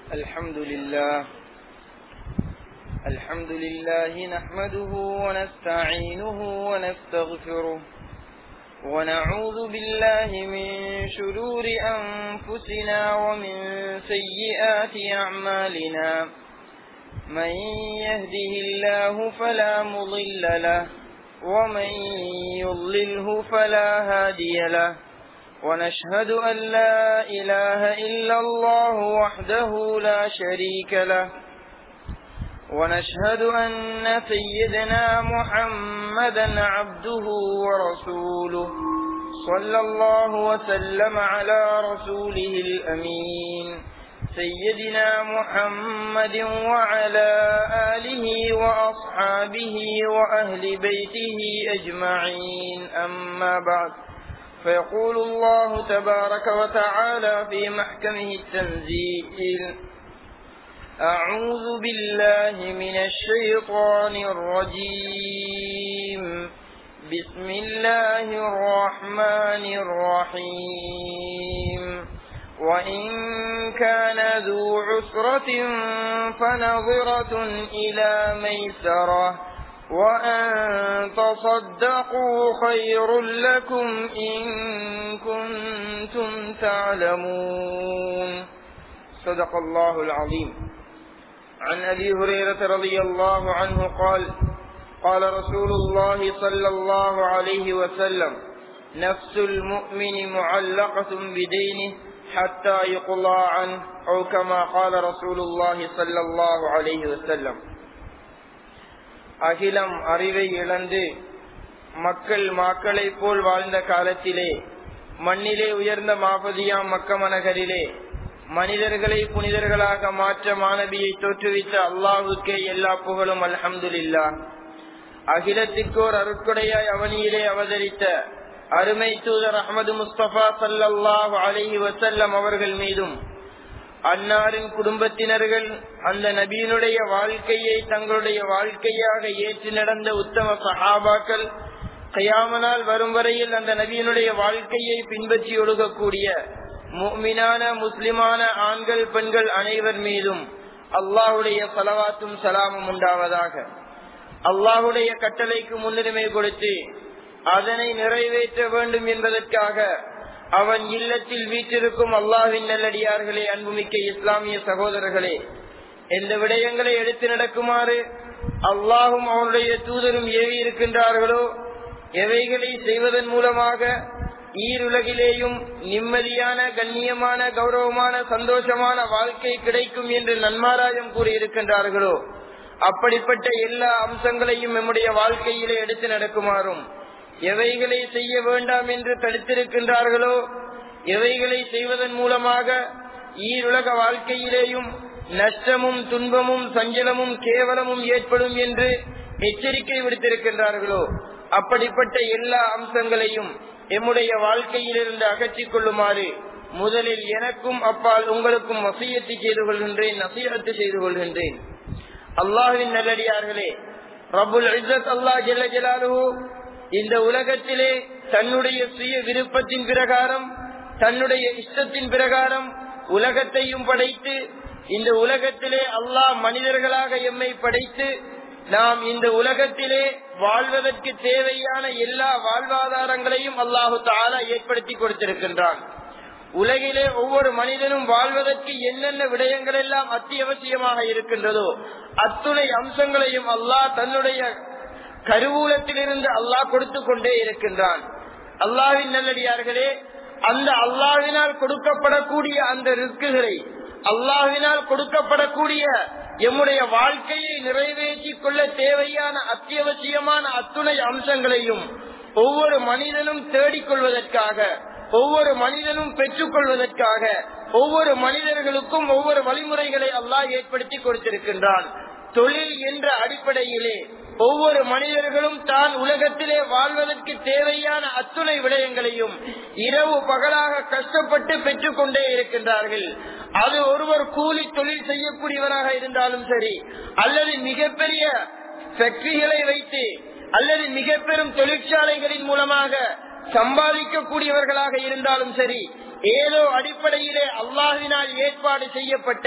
الحمد لله الحمد لله نحمده ونستعينه ونستغفره ونعوذ بالله من شرور أنفسنا ومن سيئات أعمالنا من يهده الله فلا مضل له ومن يضلله فلا هادي له ونشهد أن لا إله إلا الله وحده لا شريك له ونشهد أن سيدنا محمدا عبده ورسوله صلى الله وسلم على رسوله الأمين سيدنا محمد وعلى آله وأصحابه وأهل بيته أجمعين أما بعد فيقول الله تبارك وتعالى في محكمه التنزيل أعوذ بالله من الشيطان الرجيم بسم الله الرحمن الرحيم وإن كان ذو عسرة فنظرة إلى ميسرة وأن تصدقوا خير لكم إن كنتم تعلمون صدق الله العظيم عن أبي هريرة رضي الله عنه قال قال رسول الله صلى الله عليه وسلم نفس المؤمن معلقة بدينه حتى يقضى عنه أو كما قال رسول الله صلى الله عليه وسلم அகிலம் அறிவை இழந்து மக்கள் மாக்களைப் போல் வாழ்ந்த காலத்திலே மண்ணிலே உயர்ந்த மாபதியாம் மக்கமநகரிலே மனிதர்களை புனிதர்களாக மாற்ற மாணவியை தோற்றுவித்த அல்லாஹுக்கே எல்லா புகழும் அல்ஹம்துலில்லா அகிலத்திற்கோர் அருட்கொடையாய் அவனியிலே அவதரித்த அருமை தூதர் அஹமது முஸ்தபா சல்லாஹ் அலஹி வசல்லம் அவர்கள் மீதும் அன்னாரின் குடும்பத்தினர்கள் அந்த நபியினுடைய வாழ்க்கையை தங்களுடைய வாழ்க்கையாக ஏற்று நடந்த உத்தம சஹாபாக்கள் கையாமனால் வரும் வரையில் அந்த நபியினுடைய வாழ்க்கையை பின்பற்றி ஒழுகக்கூடிய மீனான முஸ்லிமான ஆண்கள் பெண்கள் அனைவர் மீதும் அல்லாஹுடைய சலவாத்தும் சலாமும் உண்டாவதாக அல்லாஹுடைய கட்டளைக்கு முன்னுரிமை கொடுத்து அதனை நிறைவேற்ற வேண்டும் என்பதற்காக அவன் இல்லத்தில் வீற்றிருக்கும் அல்லாஹின் நல்லடியார்களே அன்புமிக்க இஸ்லாமிய சகோதரர்களே எந்த விடயங்களை எடுத்து நடக்குமாறு அல்லாஹும் அவனுடைய தூதரும் ஏவி இருக்கின்றார்களோ எவைகளை செய்வதன் மூலமாக ஈருலகிலேயும் நிம்மதியான கண்ணியமான கௌரவமான சந்தோஷமான வாழ்க்கை கிடைக்கும் என்று நன்மாராயம் கூறியிருக்கின்றார்களோ அப்படிப்பட்ட எல்லா அம்சங்களையும் நம்முடைய வாழ்க்கையிலே எடுத்து நடக்குமாறும் எவைகளை செய்ய வேண்டாம் என்று தடுத்திருக்கின்றார்களோ எவைகளை செய்வதன் மூலமாக ஈருலக வாழ்க்கையிலேயும் நஷ்டமும் துன்பமும் சஞ்சலமும் கேவலமும் ஏற்படும் என்று எச்சரிக்கை விடுத்திருக்கின்றார்களோ அப்படிப்பட்ட எல்லா அம்சங்களையும் எம்முடைய வாழ்க்கையிலிருந்து அகற்றிக் கொள்ளுமாறு முதலில் எனக்கும் அப்பால் உங்களுக்கும் வசியத்தை செய்து கொள்கின்றேன் நசீகத்து செய்து கொள்கின்றேன் அல்லாஹின் நல்லடியார்களே ரபுல் இசத் அல்லாஹ் ஜெல்ல ஜலாலு இந்த உலகத்திலே தன்னுடைய சுய விருப்பத்தின் பிரகாரம் தன்னுடைய இஷ்டத்தின் பிரகாரம் உலகத்தையும் படைத்து இந்த உலகத்திலே அல்லாஹ் மனிதர்களாக எம்மை படைத்து நாம் இந்த உலகத்திலே வாழ்வதற்கு தேவையான எல்லா வாழ்வாதாரங்களையும் அல்லாஹு தாலா ஏற்படுத்தி கொடுத்திருக்கின்றான் உலகிலே ஒவ்வொரு மனிதனும் வாழ்வதற்கு என்னென்ன விடயங்கள் எல்லாம் அத்தியாவசியமாக இருக்கின்றதோ அத்துணை அம்சங்களையும் அல்லாஹ் தன்னுடைய கருவூலத்திலிருந்து அல்லாஹ் கொடுத்து கொண்டே இருக்கின்றான் அல்லாவின் நல்லடியார்களே அந்த அல்லாவினால் கொடுக்கப்படக்கூடிய அந்த ரிஸ்குகளை அல்லாவினால் கொடுக்கப்படக்கூடிய எம்முடைய வாழ்க்கையை நிறைவேற்றி கொள்ள தேவையான அத்தியாவசியமான அத்துணை அம்சங்களையும் ஒவ்வொரு மனிதனும் தேடிக்கொள்வதற்காக ஒவ்வொரு மனிதனும் பெற்றுக் கொள்வதற்காக ஒவ்வொரு மனிதர்களுக்கும் ஒவ்வொரு வழிமுறைகளை அல்லாஹ் ஏற்படுத்தி கொடுத்திருக்கின்றான் தொழில் என்ற அடிப்படையிலே ஒவ்வொரு மனிதர்களும் தான் உலகத்திலே வாழ்வதற்கு தேவையான அத்துணை விடயங்களையும் இரவு பகலாக கஷ்டப்பட்டு பெற்றுக் கொண்டே இருக்கின்றார்கள் அது ஒருவர் கூலி தொழில் செய்யக்கூடியவராக இருந்தாலும் சரி அல்லது மிகப்பெரிய ஃபேக்டரிகளை வைத்து அல்லது மிக பெரும் தொழிற்சாலைகளின் மூலமாக சம்பாதிக்கக்கூடியவர்களாக இருந்தாலும் சரி ஏதோ அடிப்படையிலே அல்லாஹினால் ஏற்பாடு செய்யப்பட்ட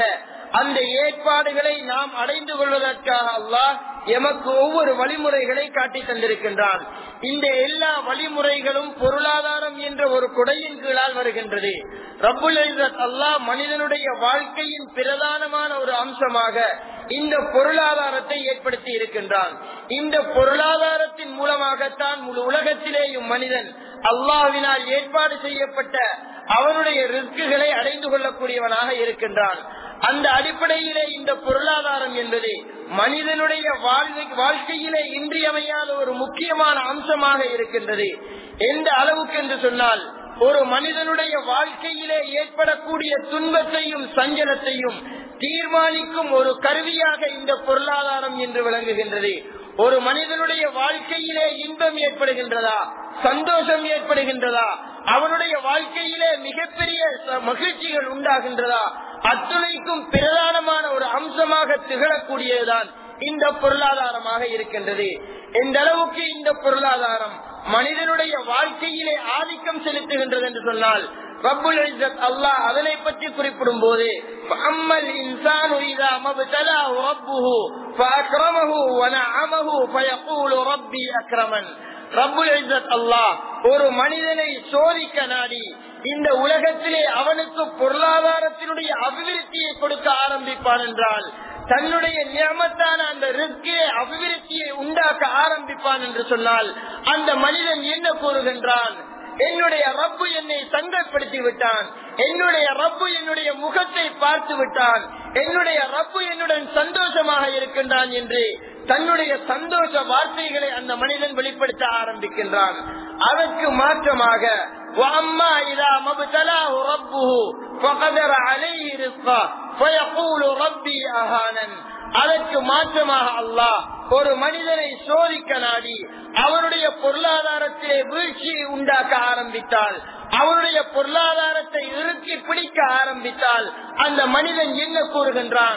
அந்த ஏற்பாடுகளை நாம் அடைந்து கொள்வதற்காக அல்லாஹ் எமக்கு ஒவ்வொரு வழிமுறைகளை காட்டி தந்திருக்கின்றான் இந்த எல்லா வழிமுறைகளும் பொருளாதாரம் என்ற ஒரு குடையின் கீழால் வருகின்றது ரப்புல் அல்லாஹ் மனிதனுடைய வாழ்க்கையின் பிரதானமான ஒரு அம்சமாக இந்த பொருளாதாரத்தை ஏற்படுத்தி இருக்கின்றான் இந்த பொருளாதாரத்தின் மூலமாகத்தான் முழு உலகத்திலேயும் மனிதன் அல்லாஹ்வினால் ஏற்பாடு செய்யப்பட்ட அவனுடைய ரிஸ்குகளை அடைந்து கொள்ளக்கூடியவனாக இருக்கின்றான் அந்த அடிப்படையிலே இந்த பொருளாதாரம் என்பது மனிதனுடைய வாழ்வை வாழ்க்கையிலே இன்றியமையாத ஒரு முக்கியமான அம்சமாக இருக்கின்றது எந்த அளவுக்கு என்று சொன்னால் ஒரு மனிதனுடைய வாழ்க்கையிலே ஏற்படக்கூடிய துன்பத்தையும் சஞ்சலத்தையும் தீர்மானிக்கும் ஒரு கருவியாக இந்த பொருளாதாரம் என்று விளங்குகின்றது ஒரு மனிதனுடைய வாழ்க்கையிலே இன்பம் ஏற்படுகின்றதா சந்தோஷம் ஏற்படுகின்றதா அவனுடைய வாழ்க்கையிலே மிகப்பெரிய மகிழ்ச்சிகள் உண்டாகின்றதா அத்துணைக்கும் பிரதானமான ஒரு அம்சமாக திகழக்கூடியதுதான் இந்த பொருளாதாரமாக இருக்கின்றது எந்த அளவுக்கு இந்த பொருளாதாரம் மனிதனுடைய வாழ்க்கையிலே ஆதிக்கம் செலுத்துகின்றது என்று சொன்னால் ரப்புல் அல்லாஹ் அதனை பற்றி குறிப்பிடும் போது அம்மல் இன்சானு இதா மப்தலாஹு ரப்புஹு ஃபஅக்ரமஹு வனஅமஹு ஃபயகூலு ரப்பி அக்ரமன் ரப்புல் இஸ்ஸத் அல்லாஹ் ஒரு மனிதனை சோதிக்க நாடி இந்த உலகத்திலே அவனுக்கு பொருளாதாரத்தினுடைய அபிவிருத்தியை கொடுக்க ஆரம்பிப்பான் என்றால் தன்னுடைய நியமத்தான அந்த ரிஸ்கிலே அபிவிருத்தியை உண்டாக்க ஆரம்பிப்பான் என்று சொன்னால் அந்த மனிதன் என்ன கூறுகின்றான் என்னுடைய ரப்பு என்னை சங்கப்படுத்தி விட்டான் என்னுடைய ரப்பு என்னுடைய முகத்தை பார்த்து விட்டான் என்னுடைய ரப்பு என்னுடன் சந்தோஷமாக இருக்கின்றான் என்று தன்னுடைய சந்தோஷ வார்த்தைகளை அந்த மனிதன் வெளிப்படுத்த ஆரம்பிக்கின்றான் அதற்கு மாற்றமாக وأما إذا ما ابتلاه ربه فقدر عليه رزقه فيقول ربي أهانا அதற்கு மாற்றமாக அல்லாஹ் ஒரு மனிதனை சோதிக்க நாடி அவனுடைய பொருளாதாரத்திலே வீழ்ச்சியை உண்டாக்க ஆரம்பித்தால் அவனுடைய பொருளாதாரத்தை இறுக்கி பிடிக்க ஆரம்பித்தால் அந்த மனிதன் என்ன கூறுகின்றான்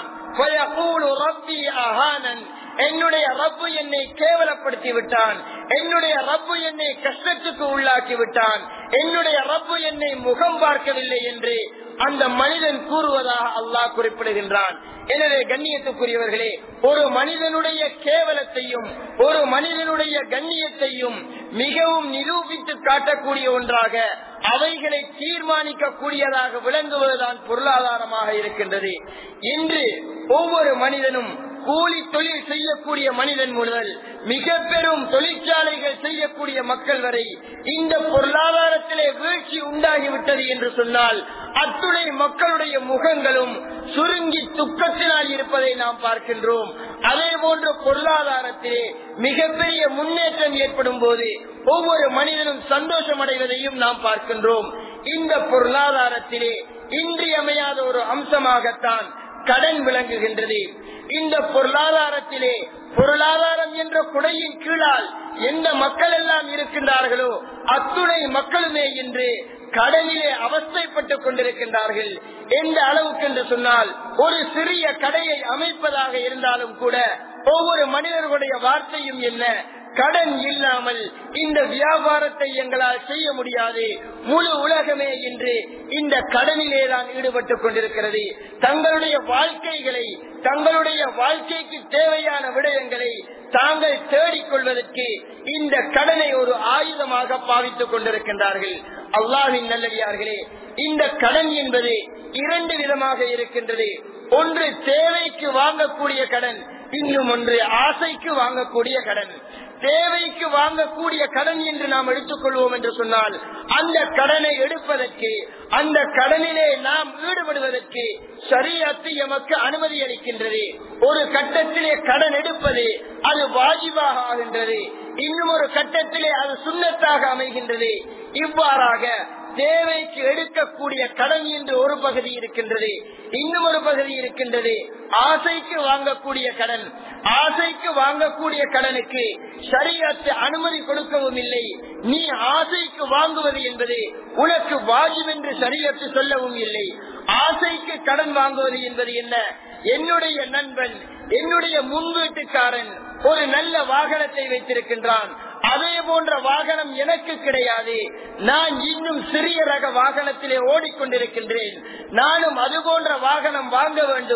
என்னுடைய ரப்பு என்னை கேவலப்படுத்தி விட்டான் என்னுடைய ரப்பு என்னை கஷ்டத்துக்கு உள்ளாக்கி விட்டான் என்னுடைய ரப்பு என்னை முகம் பார்க்கவில்லை என்று அந்த மனிதன் கூறுவதாக அல்லாஹ் குறிப்பிடுகின்றான் எனவே கண்ணியத்துக்குரியவர்களே ஒரு மனிதனுடைய கேவலத்தையும் ஒரு மனிதனுடைய கண்ணியத்தையும் மிகவும் நிரூபித்து காட்டக்கூடிய ஒன்றாக அவைகளை தீர்மானிக்க கூடியதாக விளங்குவதுதான் பொருளாதாரமாக இருக்கின்றது இன்று ஒவ்வொரு மனிதனும் கூலி தொழில் செய்யக்கூடிய மனிதன் முதல் மிக பெரும் தொழிற்சாலைகள் செய்யக்கூடிய மக்கள் வரை இந்த பொருளாதாரத்திலே வீழ்ச்சி உண்டாகிவிட்டது என்று சொன்னால் அத்துணை மக்களுடைய முகங்களும் சுருங்கி துக்கத்தினால் இருப்பதை நாம் பார்க்கின்றோம் அதே போன்ற பொருளாதாரத்திலே மிகப்பெரிய முன்னேற்றம் ஏற்படும் போது ஒவ்வொரு மனிதனும் சந்தோஷம் அடைவதையும் நாம் பார்க்கின்றோம் இந்த பொருளாதாரத்திலே இன்றியமையாத ஒரு அம்சமாகத்தான் கடன் விளங்குகின்றது இந்த பொருளாதாரத்திலே பொருளாதாரம் என்ற குடையின் கீழால் எந்த மக்கள் எல்லாம் இருக்கின்றார்களோ அத்துணை மக்களுமே இன்று கடனிலே அவஸ்தைப்பட்டுக் கொண்டிருக்கின்றார்கள் எந்த அளவுக்கு என்று சொன்னால் ஒரு சிறிய கடையை அமைப்பதாக இருந்தாலும் கூட ஒவ்வொரு மனிதர்களுடைய வார்த்தையும் என்ன கடன் இல்லாமல் இந்த வியாபாரத்தை எங்களால் செய்ய முடியாது முழு உலகமே இன்று இந்த கடனிலே தான் ஈடுபட்டுக் கொண்டிருக்கிறது தங்களுடைய வாழ்க்கைகளை தங்களுடைய வாழ்க்கைக்கு தேவையான விடயங்களை தாங்கள் தேடிக்கொள்வதற்கு இந்த கடனை ஒரு ஆயுதமாக பாவித்துக் கொண்டிருக்கின்றார்கள் அல்லாவின் நல்லடியார்களே இந்த கடன் என்பது இரண்டு விதமாக இருக்கின்றது ஒன்று தேவைக்கு வாங்கக்கூடிய கடன் இன்னும் ஒன்று ஆசைக்கு வாங்கக்கூடிய கடன் தேவைக்கு வாங்கக்கூடிய கடன் என்று நாம் எடுத்துக்கொள்வோம் என்று சொன்னால் அந்த கடனை எடுப்பதற்கு அந்த கடனிலே நாம் ஈடுபடுவதற்கு சரியாத்து எமக்கு அனுமதி அளிக்கின்றது ஒரு கட்டத்திலே கடன் எடுப்பது அது வாஜிபாக ஆகின்றது இன்னும் ஒரு கட்டத்திலே அது சுண்ணத்தாக அமைகின்றது இவ்வாறாக தேவைக்கு எடுக்கக்கூடிய கடன் என்று ஒரு பகுதி இருக்கின்றது இன்னும் ஒரு பகுதி இருக்கின்றது ஆசைக்கு வாங்கக்கூடிய கடன் ஆசைக்கு வாங்கக்கூடிய கடனுக்கு சரியாத்து அனுமதி கொடுக்கவும் இல்லை நீ ஆசைக்கு வாங்குவது என்பது உனக்கு வாஜிப் என்று சரியத்து சொல்லவும் இல்லை ஆசைக்கு கடன் வாங்குவது என்பது என்ன என்னுடைய நண்பன் என்னுடைய முன் வீட்டுக்காரன் ஒரு நல்ல வாகனத்தை வைத்திருக்கின்றான் அதே போன்ற வாகனம் எனக்கு கிடையாது நான் இன்னும் சிறிய ரக வாகனத்திலே ஓடிக்கொண்டிருக்கின்றேன் நானும் அது போன்ற வாகனம் வாங்க வேண்டும்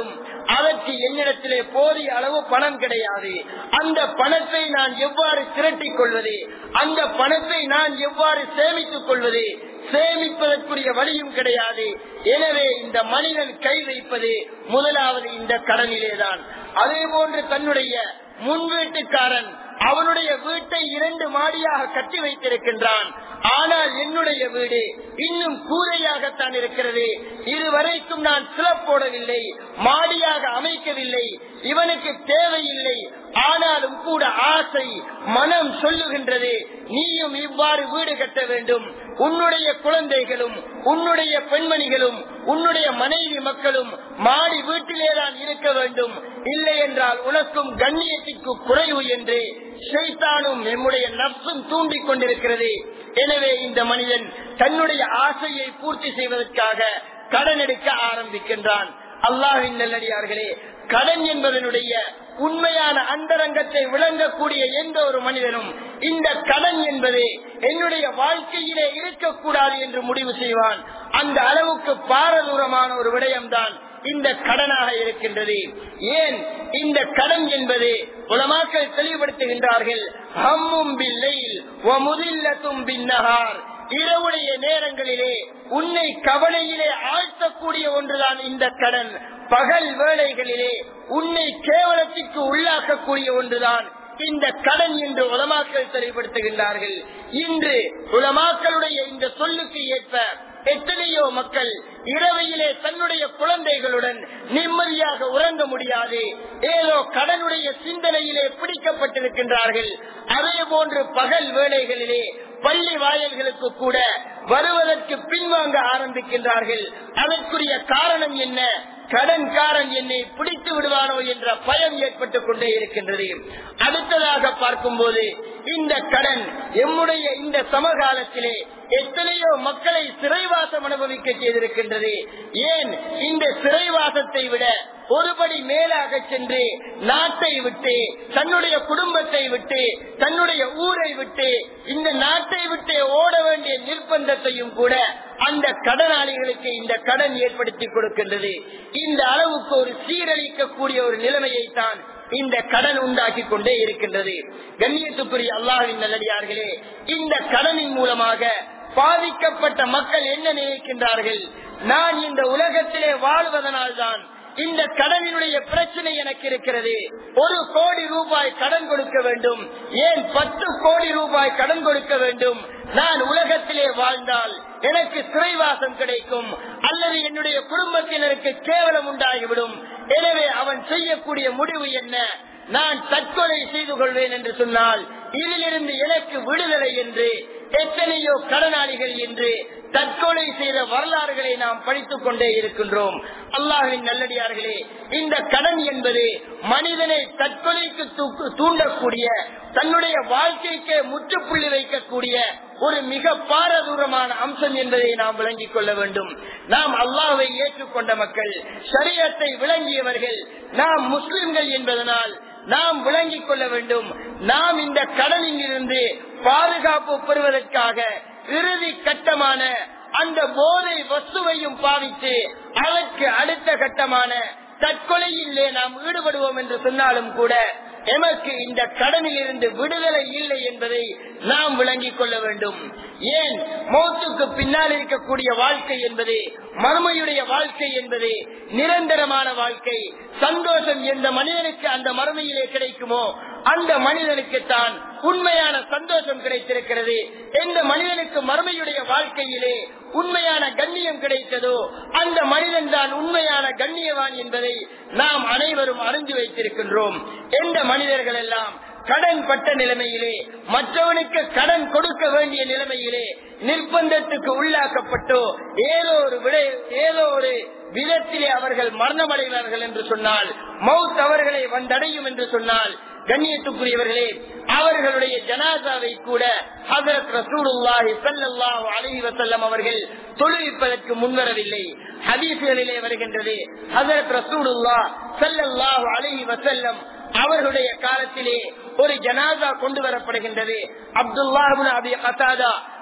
அதற்கு என்னிடத்திலே போதிய அளவு பணம் கிடையாது அந்த பணத்தை நான் எவ்வாறு திரட்டிக் கொள்வது அந்த பணத்தை நான் எவ்வாறு சேமித்துக் கொள்வது சேமிப்பதற்குரிய வழியும் கிடையாது எனவே இந்த மனிதன் கை வைப்பது முதலாவது இந்த கடனிலேதான் அதே போன்று தன்னுடைய முன் வீட்டுக்காரன் அவனுடைய வீட்டை இரண்டு மாடியாக கட்டி வைத்திருக்கின்றான் ஆனால் என்னுடைய வீடு இன்னும் கூரையாகத்தான் இருக்கிறது இதுவரைக்கும் நான் சிலப்போடவில்லை மாடியாக அமைக்கவில்லை இவனுக்கு தேவையில்லை ஆனாலும் கூட ஆசை மனம் சொல்லுகின்றது நீயும் இவ்வாறு வீடு கட்ட வேண்டும் உன்னுடைய குழந்தைகளும் உன்னுடைய பெண்மணிகளும் உன்னுடைய மனைவி மக்களும் மாடி வீட்டிலேதான் இருக்க வேண்டும் இல்லை என்றால் உனக்கும் கண்ணியத்திற்கு குறைவு என்று ஷைத்தானும் நம்முடைய நப்சும் தூண்டிக் கொண்டிருக்கிறது எனவே இந்த மனிதன் தன்னுடைய ஆசையை பூர்த்தி செய்வதற்காக கடன் எடுக்க ஆரம்பிக்கின்றான் அல்லாஹின் நல்லடியார்களே கடன் என்பதனுடைய உண்மையான அந்தரங்கத்தை விளங்கக்கூடிய எந்த ஒரு மனிதனும் இந்த கடன் என்பது என்னுடைய வாழ்க்கையிலே இருக்கக்கூடாது என்று முடிவு செய்வான் அந்த அளவுக்கு பாரதூரமான ஒரு விடயம்தான் இந்த கடனாக இருக்கின்றது ஏன் இந்த கடன் என்பது உலமாக்கள் தெளிவுபடுத்துகின்றார்கள் ஹம்மும் பில்லைல் முதல்லத்தும் பின்னகார் இரவுடைய நேரங்களிலே உன்னை கவலையிலே ஆழ்த்தக்கூடிய ஒன்றுதான் இந்த கடன் பகல் வேளைகளிலே உன்னை கேவலத்திற்கு உள்ளாக்கக்கூடிய ஒன்றுதான் இந்த கடன் என்று உலமாக்கள் தெளிவுபடுத்துகின்றார்கள் இன்று உலமாக்களுடைய இந்த சொல்லுக்கு ஏற்ப எத்தனையோ மக்கள் இரவையிலே தன்னுடைய குழந்தைகளுடன் நிம்மதியாக உறங்க முடியாது ஏதோ கடனுடைய சிந்தனையிலே பிடிக்கப்பட்டிருக்கின்றார்கள் அதே போன்று பகல் வேளைகளிலே பள்ளி வாயல்களுக்கு கூட வருவதற்கு பின்வாங்க ஆரம்பிக்கின்றார்கள் அதற்குரிய காரணம் என்ன கடன்காரன் என்னை பிடித்து விடுவானோ என்ற பயம் ஏற்பட்டுக் கொண்டே இருக்கின்றது அடுத்ததாக பார்க்கும்போது இந்த கடன் எம்முடைய இந்த சமகாலத்திலே எத்தனையோ மக்களை சிறைவாசம் அனுபவிக்க செய்திருக்கின்றது ஏன் இந்த சிறைவாசத்தை விட ஒருபடி மேலாக சென்று நாட்டை விட்டு தன்னுடைய குடும்பத்தை விட்டு தன்னுடைய ஊரை விட்டு இந்த நாட்டை விட்டு ஓட வேண்டிய நிர்பந்தத்தையும் கூட அந்த கடனாளிகளுக்கு இந்த கடன் ஏற்படுத்தி கொடுக்கின்றது இந்த அளவுக்கு ஒரு சீரழிக்கக்கூடிய ஒரு நிலைமையை தான் இந்த கடன் உண்டாக்கி கொண்டே இருக்கின்றது கண்ணியத்துக்குரிய அல்லாஹின் நல்லடியார்களே இந்த கடனின் மூலமாக பாதிக்கப்பட்ட மக்கள் என்ன நினைக்கின்றார்கள் நான் இந்த உலகத்திலே வாழ்வதனால்தான் இந்த கடனினுடைய பிரச்சனை எனக்கு இருக்கிறது ஒரு கோடி ரூபாய் கடன் கொடுக்க வேண்டும் ஏன் பத்து கோடி ரூபாய் கடன் கொடுக்க வேண்டும் நான் உலகத்திலே வாழ்ந்தால் எனக்கு சிறைவாசம் கிடைக்கும் அல்லது என்னுடைய குடும்பத்தினருக்கு கேவலம் உண்டாகிவிடும் எனவே அவன் செய்யக்கூடிய முடிவு என்ன நான் தற்கொலை செய்து கொள்வேன் என்று சொன்னால் இதிலிருந்து எனக்கு விடுதலை என்று எத்தனையோ கடனாளிகள் என்று தற்கொலை செய்த வரலாறுகளை நாம் படித்துக் கொண்டே இருக்கின்றோம் அல்லாஹின் நல்லடியார்களே இந்த கடன் என்பது மனிதனை தற்கொலைக்கு தூண்டக்கூடிய தன்னுடைய வாழ்க்கைக்கு முற்றுப்புள்ளி வைக்கக்கூடிய ஒரு மிக பாரதூரமான அம்சம் என்பதை நாம் விளங்கிக் கொள்ள வேண்டும் நாம் அல்லாஹை ஏற்றுக்கொண்ட மக்கள் சரியத்தை விளங்கியவர்கள் நாம் முஸ்லிம்கள் என்பதனால் நாம் விளங்கிக் கொள்ள வேண்டும் நாம் இந்த கடனில் இருந்து பாதுகாப்பு பெறுவதற்காக இறுதி கட்டமான அந்த போதை வசுவையும் பாவித்து அதற்கு அடுத்த கட்டமான தற்கொலையிலே நாம் ஈடுபடுவோம் என்று சொன்னாலும் கூட எமக்கு இந்த கடனில் இருந்து விடுதலை இல்லை என்பதை நாம் விளங்கிக் கொள்ள வேண்டும் ஏன் மௌத்துக்கு பின்னால் இருக்கக்கூடிய வாழ்க்கை என்பது மறுமையுடைய வாழ்க்கை என்பது நிரந்தரமான வாழ்க்கை சந்தோஷம் எந்த மனிதனுக்கு அந்த மறுமையிலே கிடைக்குமோ அந்த மனிதனுக்கு தான் உண்மையான சந்தோஷம் கிடைத்திருக்கிறது எந்த மனிதனுக்கு மறுமையுடைய வாழ்க்கையிலே உண்மையான கண்ணியம் கிடைத்ததோ அந்த மனிதன் தான் உண்மையான கண்ணியவான் என்பதை நாம் அனைவரும் அறிந்து வைத்திருக்கின்றோம் எந்த மனிதர்கள் எல்லாம் கடன் பட்ட நிலைமையிலே மற்றவனுக்கு கடன் கொடுக்க வேண்டிய நிலைமையிலே நிர்பந்தத்துக்கு உள்ளாக்கப்பட்டோ ஏதோ ஒரு விடை ஏதோ ஒரு விதத்திலே அவர்கள் மரணமடைவார்கள் என்று சொன்னால் மவுத் அவர்களை வந்தடையும் என்று சொன்னால் கண்ணியத்துக்குரியவர்களே அவர்களுடைய ஜனாசாவை கூட ஹசரத் ரசூலுல்லாஹி ஸல்லல்லாஹு அலைஹி வஸல்லம் அவர்கள் தொழுவிப்பதற்கு முன்வரவில்லை ஹதீஸ்களிலே வருகின்றது ஹசரத் ரசூலுல்லாஹ் ஸல்லல்லாஹு அலைஹி வஸல்லம் அவர்களுடைய காலத்திலே ஒரு ஜனாதா கொண்டு வரப்படுகின்றது அப்துல்லாஹின் அபி கசாதா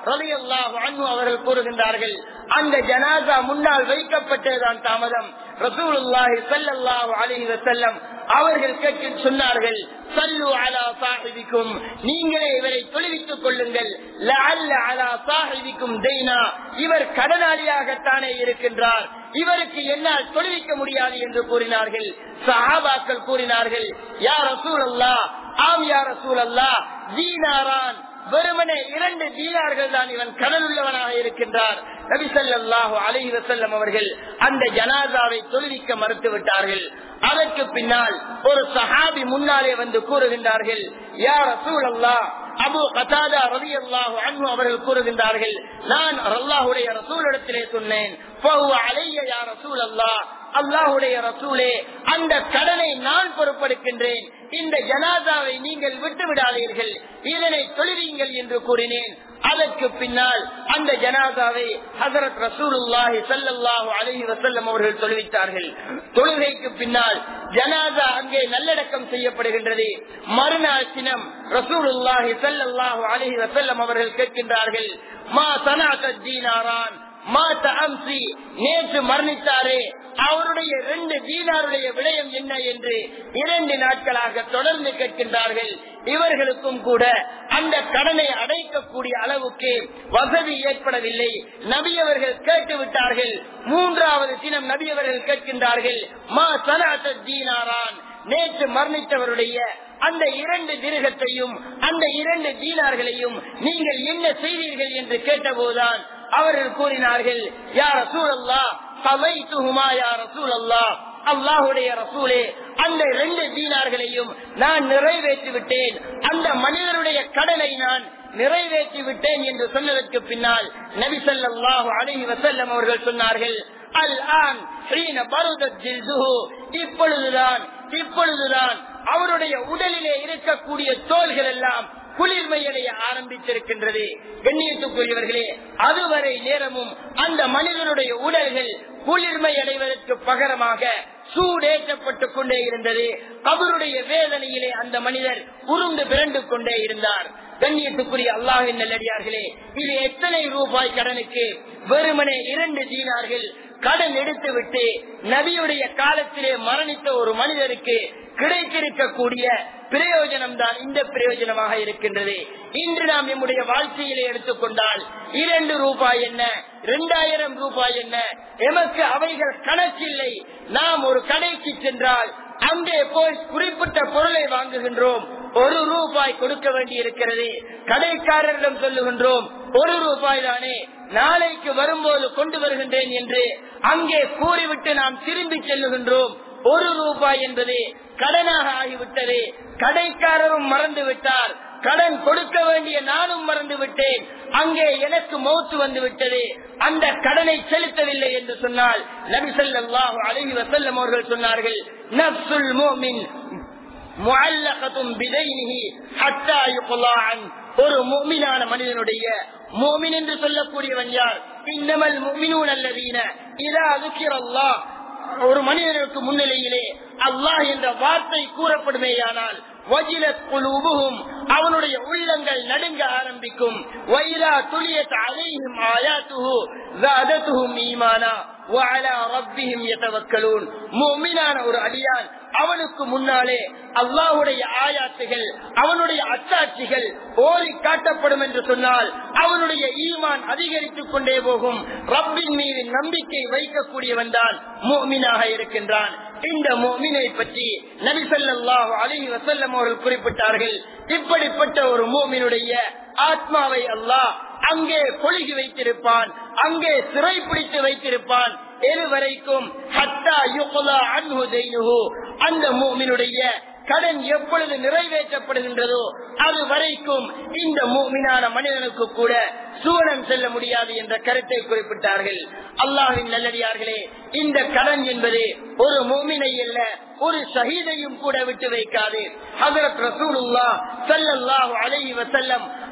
ரலியல்லாஹு அன்ஹு அவர்கள் கூறுகின்றார்கள் அந்த ஜனாசா முன்னால் வைக்கப்பட்டதுதான் தாமதம் ரசூலுல்லாஹி ஸல்லல்லாஹு அலைஹி வஸல்லம் அவர்கள் கேட்டு சொன்னார்கள் சல்லு அலா சாஹிபிக்கும் நீங்களே இவரை தொழுவித்துக் கொள்ளுங்கள் லஅல்ல அலா சாஹிபிக்கும் தெய்னா இவர் கடனாளியாகத்தானே இருக்கின்றார் இவருக்கு என்னால் தொழுவிக்க முடியாது என்று கூறினார்கள் சஹாபாக்கள் கூறினார்கள் யார் ரசூல் அல்லா ஆம் யார் ரசூல் அல்லா தீனாரான் வெறுமனே இரண்டு தீனார்கள் தான் இவன் கடல் உள்ளவனாக இருக்கின்றார் நபி ஸல்லல்லாஹு அலைஹி வஸல்லம் அவர்கள் அந்த ஜனாசாவை தொழுவிக்க மறுத்து விட்டார்கள் அதற்கு பின்னால் ஒரு சஹாபி முன்னாலே வந்து கூறுகின்றார்கள் யா ரசூல் அல்லாஹ் அபு கதாதா ரவி அல்லாஹு அன்பு அவர்கள் கூறுகின்றார்கள் நான் அல்லாஹுடைய ரசூலிடத்திலே சொன்னேன் அலைய யா ரசூல் அல்லாஹ் அல்லாஹுடைய ரசூலே அந்த கடனை நான் பொறுப்படுகின்றேன் இந்த ஜனாதாவை நீங்கள் விட்டு விடாதீர்கள் இதனை தொழுவீங்கள் என்று கூறினேன் அதற்கு பின்னால் அந்த ஜனாதாவை ஹசரத் ரசூலுல்லாஹி சல்லல்லாஹு அலைஹி வஸல்லம் அவர்கள் தொழுவித்தார்கள் தொழுகைக்கு பின்னால் ஜனாதா அங்கே நல்லடக்கம் செய்யப்படுகின்றது மறுநாள் தினம் ரசூலுல்லாஹி சல்லல்லாஹு அலைஹி வஸல்லம் அவர்கள் கேட்கின்றார்கள் மா சனாக தீனாரான் மாத்த அம்சி நேற்று மரணித்தாரே அவருடைய இரண்டு தீனாருடைய விடயம் என்ன என்று இரண்டு நாட்களாக தொடர்ந்து கேட்கின்றார்கள் இவர்களுக்கும் கூட அந்த கடனை அடைக்கக்கூடிய அளவுக்கு வசதி ஏற்படவில்லை நபியவர்கள் கேட்டு விட்டார்கள் மூன்றாவது தினம் நபியவர்கள் கேட்கின்றார்கள் மா சனாத்த தீனாரான் நேற்று மரணித்தவருடைய அந்த இரண்டு திருகத்தையும் அந்த இரண்டு தீனார்களையும் நீங்கள் என்ன செய்தீர்கள் என்று கேட்டபோதுதான் அவர்கள் கூறினார்கள் யார் சூழல்லா சமைத்துகுமா யார் சூழல்லா அல்லாஹுடைய ரசூலே அந்த இரண்டு தீனார்களையும் நான் நிறைவேற்றி விட்டேன் அந்த மனிதருடைய கடனை நான் நிறைவேற்றி விட்டேன் என்று சொன்னதற்கு பின்னால் நபி ஸல்லல்லாஹு அலைஹி வஸல்லம் அவர்கள் சொன்னார்கள் அல் ஆன் இப்பொழுதுதான் இப்பொழுதுதான் அவருடைய உடலிலே இருக்கக்கூடிய தோள்கள் எல்லாம் குளிர்மையடைய ஆரம்பித்திருக்கின்றது கண்ணியத்துக்குரியவர்களே அதுவரை நேரமும் அந்த மனிதனுடைய உடல்கள் குளிர்மை அடைவதற்கு பகரமாக சூடேற்றப்பட்டுக் கொண்டே இருந்தது அவருடைய வேதனையிலே அந்த மனிதர் உருண்டு பிறண்டு கொண்டே இருந்தார் கண்ணியத்துக்குரிய அல்லாஹின் நல்லடியார்களே இது எத்தனை ரூபாய் கடனுக்கு வெறுமனே இரண்டு தீனார்கள் கடன் எடுத்து விட்டு நபியுடைய காலத்திலே மரணித்த ஒரு மனிதருக்கு கிடைத்திருக்கக்கூடிய பிரயோஜனம் தான் இந்த பிரயோஜனமாக இருக்கின்றது இன்று நாம் நம்முடைய வாழ்க்கையிலே எடுத்துக்கொண்டால் இரண்டு ரூபாய் என்ன இரண்டாயிரம் ரூபாய் என்ன எமக்கு அவைகள் கணக்கில்லை நாம் ஒரு கடைக்கு சென்றால் அங்கே போய் குறிப்பிட்ட பொருளை வாங்குகின்றோம் ஒரு ரூபாய் கொடுக்க வேண்டி இருக்கிறது கடைக்காரரிடம் சொல்லுகின்றோம் ஒரு ரூபாய் தானே நாளைக்கு வரும்போது கொண்டு வருகின்றேன் என்று அங்கே கூறிவிட்டு நாம் திரும்பி செல்லுகின்றோம் ஒரு ரூபாய் என்பது கடனாக ஆகிவிட்டது கடைக்காரரும் மறந்து விட்டார் கடன் கொடுக்க வேண்டிய நானும் மறந்து விட்டேன் அங்கே எனக்கு மௌத்து வந்து விட்டது அந்த கடனை செலுத்தவில்லை என்று சொன்னால் நபி ஸல்லல்லாஹு அலைஹி வஸல்லம் அவர்கள் சொன்னார்கள் நஃப்சுல் முஃமின் முஅல்லகத்தும் பிதைனிஹி ஹத்தா யுக்லா அன் ஒரு முஃமினான மனிதனுடைய முஃமின் என்று சொல்லக்கூடியவன் யார் இன்னமல் முஃமினூன் அல்லதீன இதா ذكرல்லாஹ் ஒரு மனிதனுக்கு முன்னிலையிலே அல்லாஹ் என்ற வார்த்தை கூறப்படுமேயானால் வஜிலத் குலூபுஹும் அவனுடைய உள்ளங்கள் நடுங்க ஆரம்பிக்கும் வைலா துளியத் அலைஹிம் ஆயாத்துஹு زادتهم ஈமானா وعلى ربهم يتوكلون முஃமினான ஒரு அடியான் அவனுக்கு முன்னாலே அல்லாஹுடைய ஆயாத்துகள் அவனுடைய அத்தாட்சிகள் ஓரி காட்டப்படும் என்று சொன்னால் அவனுடைய ஈமான் அதிகரித்துக் கொண்டே போகும் ரப்பின் மீது நம்பிக்கை வைக்கக்கூடியவன் தான் மோமினாக இருக்கின்றான் இந்த மோமினை பற்றி நபிசல்லாஹு அலஹி வசல்லம் அவர்கள் குறிப்பிட்டார்கள் இப்படிப்பட்ட ஒரு மோமினுடைய ஆத்மாவை அல்லாஹ் அங்கே கொழுகி வைத்திருப்பான் அங்கே சிறை பிடித்து வைத்திருப்பான் எதுவரைக்கும் ஹத்தா யுகுலா அன்ஹு தெய்னுஹு அந்த மூமினுடைய கடன் எப்பொழுது நிறைவேற்றப்படுகின்றதோ அது வரைக்கும் இந்த மூமினான மனிதனுக்கு கூட சூழன் செல்ல முடியாது என்ற கருத்தை குறிப்பிட்டார்கள் அல்லாஹின் நல்லடியார்களே இந்த கடன் என்பது ஒரு மூமினை அல்ல ஒரு ஷஹீதையும் கூட விட்டு வைக்காது ஹசரத் ரசூலுல்லா சல்லல்லாஹு அலைஹி வஸல்லம்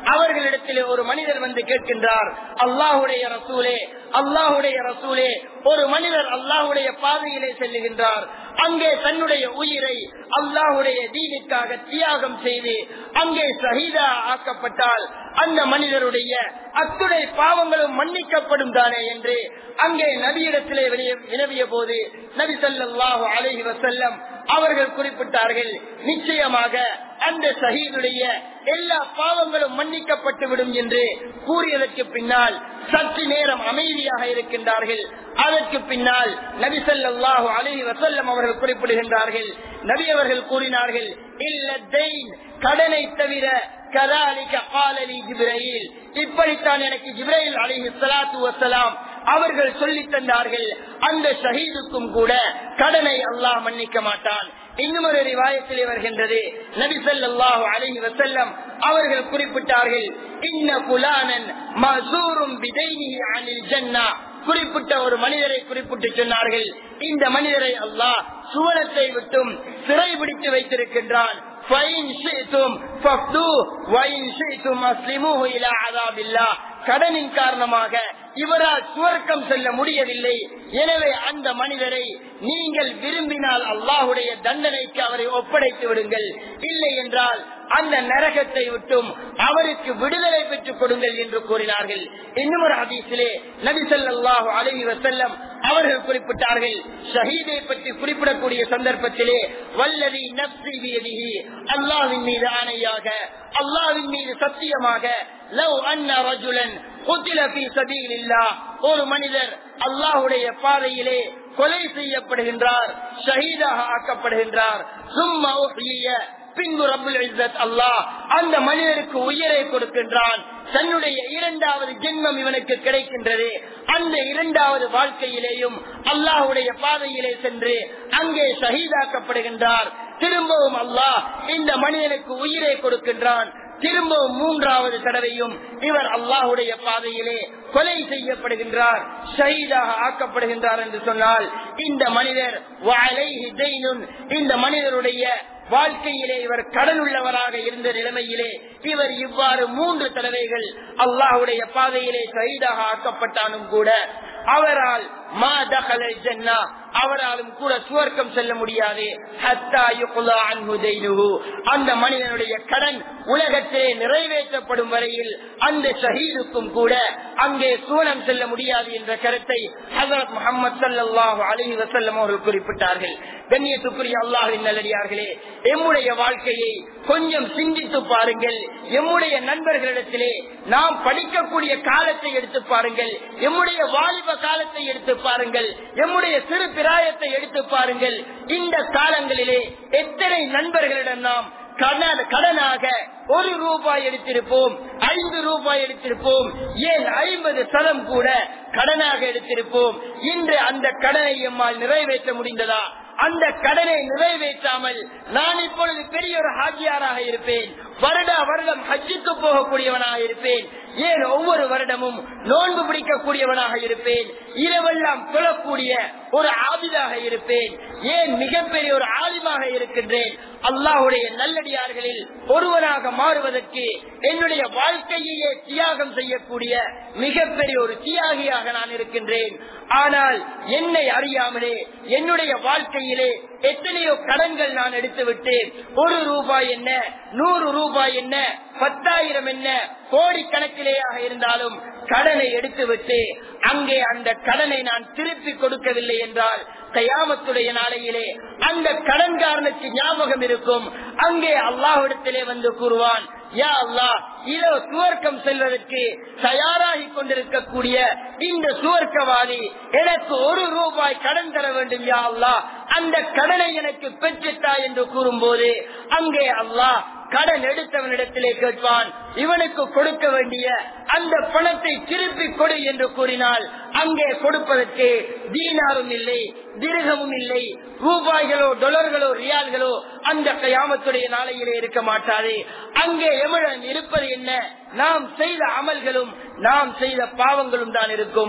அவர்களிடத்திலே ஒரு மனிதர் வந்து கேட்கின்றார் அல்லாஹுடைய ரசூலே அல்லாஹுடைய ரசூலே ஒரு மனிதர் அல்லாஹுடைய பாதையிலே செல்லுகின்றார் அங்கே தன்னுடைய உயிரை அல்லாஹுடைய தீனுக்காக தியாகம் செய்து அங்கே சஹீதா ஆக்கப்பட்டால் அந்த மனிதருடைய அத்துணை பாவங்களும் மன்னிக்கப்படும் தானே என்று அங்கே நபியிடத்திலே வினவிய போது நபி சொல்லாஹு அலஹி வசல்லம் அவர்கள் குறிப்பிட்டார்கள் நிச்சயமாக அந்த ஷஹீதுடைய எல்லா பாவங்களும் மன்னிக்கப்பட்டு விடும் என்று கூறியதற்கு பின்னால் சற்று நேரம் அமைதியாக இருக்கின்றார்கள் அதற்கு பின்னால் நபி சொல்லாஹு அலஹி வசல்லம் அவர்கள் குறிப்பிடுகின்றார்கள் நபி அவர்கள் கூறினார்கள் இல்ல தெயின் கடனை தவிர கதாலிக்க காலலி ஜிப்ரையில் இப்படித்தான் எனக்கு ஜிப்ரையில் அலிஹி சலாத்து வசலாம் அவர்கள் சொல்லி தந்தார்கள் அந்த ஷஹீதுக்கும் கூட கடனை அல்லாஹ் மன்னிக்க மாட்டான் இன்னும் ஒரு ரிவாயத்திலே வருகின்றது நபி ஸல்லல்லாஹு அலைஹி வஸல்லம் அவர்கள் குறிப்பிட்டார்கள் இன்ன புலானன் மசூரும் பிதைனிஹி அனில் ஜன்னா குறிப்பிட்ட ஒரு மனிதரை குறிப்பிட்டு சொன்னார்கள் இந்த மனிதரை அல்லாஹ் சுவனத்தை விட்டும் சிறை பிடித்து வைத்திருக்கின்றான் فَإِنْ شِئْتُمْ فَافْدُوهُ وَإِنْ شِئْتُمْ أَسْلِمُوهُ إِلَى عَذَابِ اللَّهِ கடனின் காரணமாக இவரால் சுவர்க்கம் செல்ல முடியவில்லை எனவே அந்த மனிதரை நீங்கள் விரும்பினால் அல்லாஹுடைய தண்டனைக்கு அவரை ஒப்படைத்து விடுங்கள் இல்லை என்றால் அந்த நரகத்தை விட்டும் அவருக்கு விடுதலை பெற்றுக் கொடுங்கள் என்று கூறினார்கள் இன்னும் ஒரு ஹதீஸிலே நபி ஸல்லல்லாஹு அலைஹி வஸல்லம் அவர்கள் குறிப்பிட்டார்கள் ஷஹீதை பற்றி குறிப்பிடக்கூடிய சந்தர்ப்பத்திலே வல்லதி நப்சி பியதிஹி அல்லாஹ்வின் மீது ஆணையாக அல்லாஹ்வின் மீது சத்தியமாக லவ் அன்ன ரஜுலன் குத்தில பி சபீலில்லாஹ் ஒரு மனிதர் அல்லாஹ்வுடைய பாதையிலே கொலை செய்யப்படுகின்றார் ஷஹீதாக ஆக்கப்படுகின்றார் சும்மா உஹ்லிய பின்பு ரபுல் இஸ்ஸத் அல்லாஹ் அந்த மனிதருக்கு உயிரை கொடுக்கின்றான் தன்னுடைய இரண்டாவது ஜென்மம் இவனுக்கு கிடைக்கின்றது அந்த இரண்டாவது வாழ்க்கையிலேயும் அல்லாஹுடைய பாதையிலே சென்று அங்கே ஷஹீதாக்கப்படுகின்றார் திரும்பவும் அல்லாஹ் இந்த மனிதனுக்கு உயிரை கொடுக்கின்றான் திரும்பவும் மூன்றாவது தடவையும் இவர் அல்லாஹுடைய பாதையிலே கொலை செய்யப்படுகின்றார் ஷஹீதாக ஆக்கப்படுகின்றார் என்று சொன்னால் இந்த மனிதர் வஅலைஹி தெய்னுன், இந்த மனிதருடைய வாழ்க்கையிலே இவர் கடன் உள்ளவராக இருந்த நிலைமையிலே இவர் இவ்வாறு மூன்று தடவைகள் அல்லாஹுடைய பாதையிலே ஷஹீதாக ஆக்கப்பட்டாலும் கூட அவரால் மா தகலல் ஜன்னா அவராலும் கூட சுவர்க்கம் செல்ல முடியாது ஹத்தா யுக்லா அன்ஹு தைனுஹு. அந்த மனிதனுடைய கடன் உலகத்திலே நிறைவேற்றப்படும் வரையில் அந்த ஷஹீதுக்கும் கூட அங்கே சுவனம் செல்ல முடியாது என்ற கருத்தை ஹசரத் முகமது சல்லாஹு அலஹி வசல்லம் அவர்கள் குறிப்பிட்டார்கள் கண்ணியத்துக்குரிய அல்லாஹின் நல்லடியார்களே எம்முடைய வாழ்க்கையை கொஞ்சம் சிந்தித்து பாருங்கள் எம்முடைய நண்பர்களிடத்திலே நாம் படிக்கக்கூடிய காலத்தை எடுத்து பாருங்கள் எம்முடைய வாலிப காலத்தை எடுத்து பாருங்கள் எம்முடைய சிறு பிராயத்தை எடுத்து பாருங்கள் இந்த காலங்களிலே எத்தனை நண்பர்களிடம் நாம் கடன்- கடனாக ஒரு ரூபாய் எடுத்திருப்போம் ஐந்து ரூபாய் எடுத்திருப்போம் ஏன் ஐம்பது சதம் கூட கடனாக எடுத்திருப்போம் இன்று அந்த கடனை எம்மால் நிறைவேற்ற முடிந்ததா அந்த கடனை நிறைவேற்றாமல் நான் இப்பொழுது பெரிய ஒரு ஹாஜியாராக இருப்பேன் வருடா வருடம் ஹஜ்ஜுக்கு போகக்கூடியவனாக இருப்பேன் ஏன் ஒவ்வொரு வருடமும் நோன்பு பிடிக்கக்கூடியவனாக இருப்பேன் இரவெல்லாம் தொழக்கூடிய ஒரு ஆபிதாக இருப்பேன் ஏன் மிகப்பெரிய ஒரு ஆலிமாக இருக்கின்றேன் அல்லாஹுடைய நல்லடியார்களில் ஒருவனாக மாறுவதற்கு என்னுடைய வாழ்க்கையே தியாகம் செய்யக்கூடிய மிகப்பெரிய ஒரு தியாகியாக நான் இருக்கின்றேன் ஆனால் என்னை அறியாமலே என்னுடைய வாழ்க்கையிலே எத்தனையோ கடன்கள் நான் எடுத்து விட்டேன் ஒரு ரூபாய் என்ன நூறு ரூபாய் என்ன பத்தாயிரம் என்ன கோடிக்கணக்கிலேயாக இருந்தாலும் கடனை எடுத்துவிட்டு அங்கே அந்த கடனை நான் திருப்பி கொடுக்கவில்லை என்றால் கயாமத்துடைய நாளையிலே அந்த கடன்காரனுக்கு ஞாபகம் இருக்கும் அங்கே அல்லாஹ்விடத்திலே வந்து கூறுவான் யா அல்லாஹ் இதோ சுவர்க்கம் செல்வதற்கு தயாராகி கொண்டிருக்கக்கூடிய இந்த சுவர்க்கவாதி எனக்கு ஒரு ரூபாய் கடன் தர வேண்டும் யா அல்லாஹ் அந்த கடனை எனக்கு பெற்றுத்தா என்று கூறும்போது அங்கே அல்லாஹ் கடன் எடுத்தவனிடத்திலே கேட்பான் இவனுக்கு கொடுக்க வேண்டிய அந்த பணத்தை திருப்பி கொடு என்று கூறினால் அங்கே கொடுப்பதற்கு தீனாரும் இல்லை திருகமும் இல்லை ரூபாய்களோ டொலர்களோ ரியால்களோ அந்த கயாமத்துடைய நாளையிலே இருக்க மாட்டாது அங்கே எவழன் இருப்பது என்ன நாம் செய்த அமல்களும் நாம் செய்த பாவங்களும் தான் இருக்கும்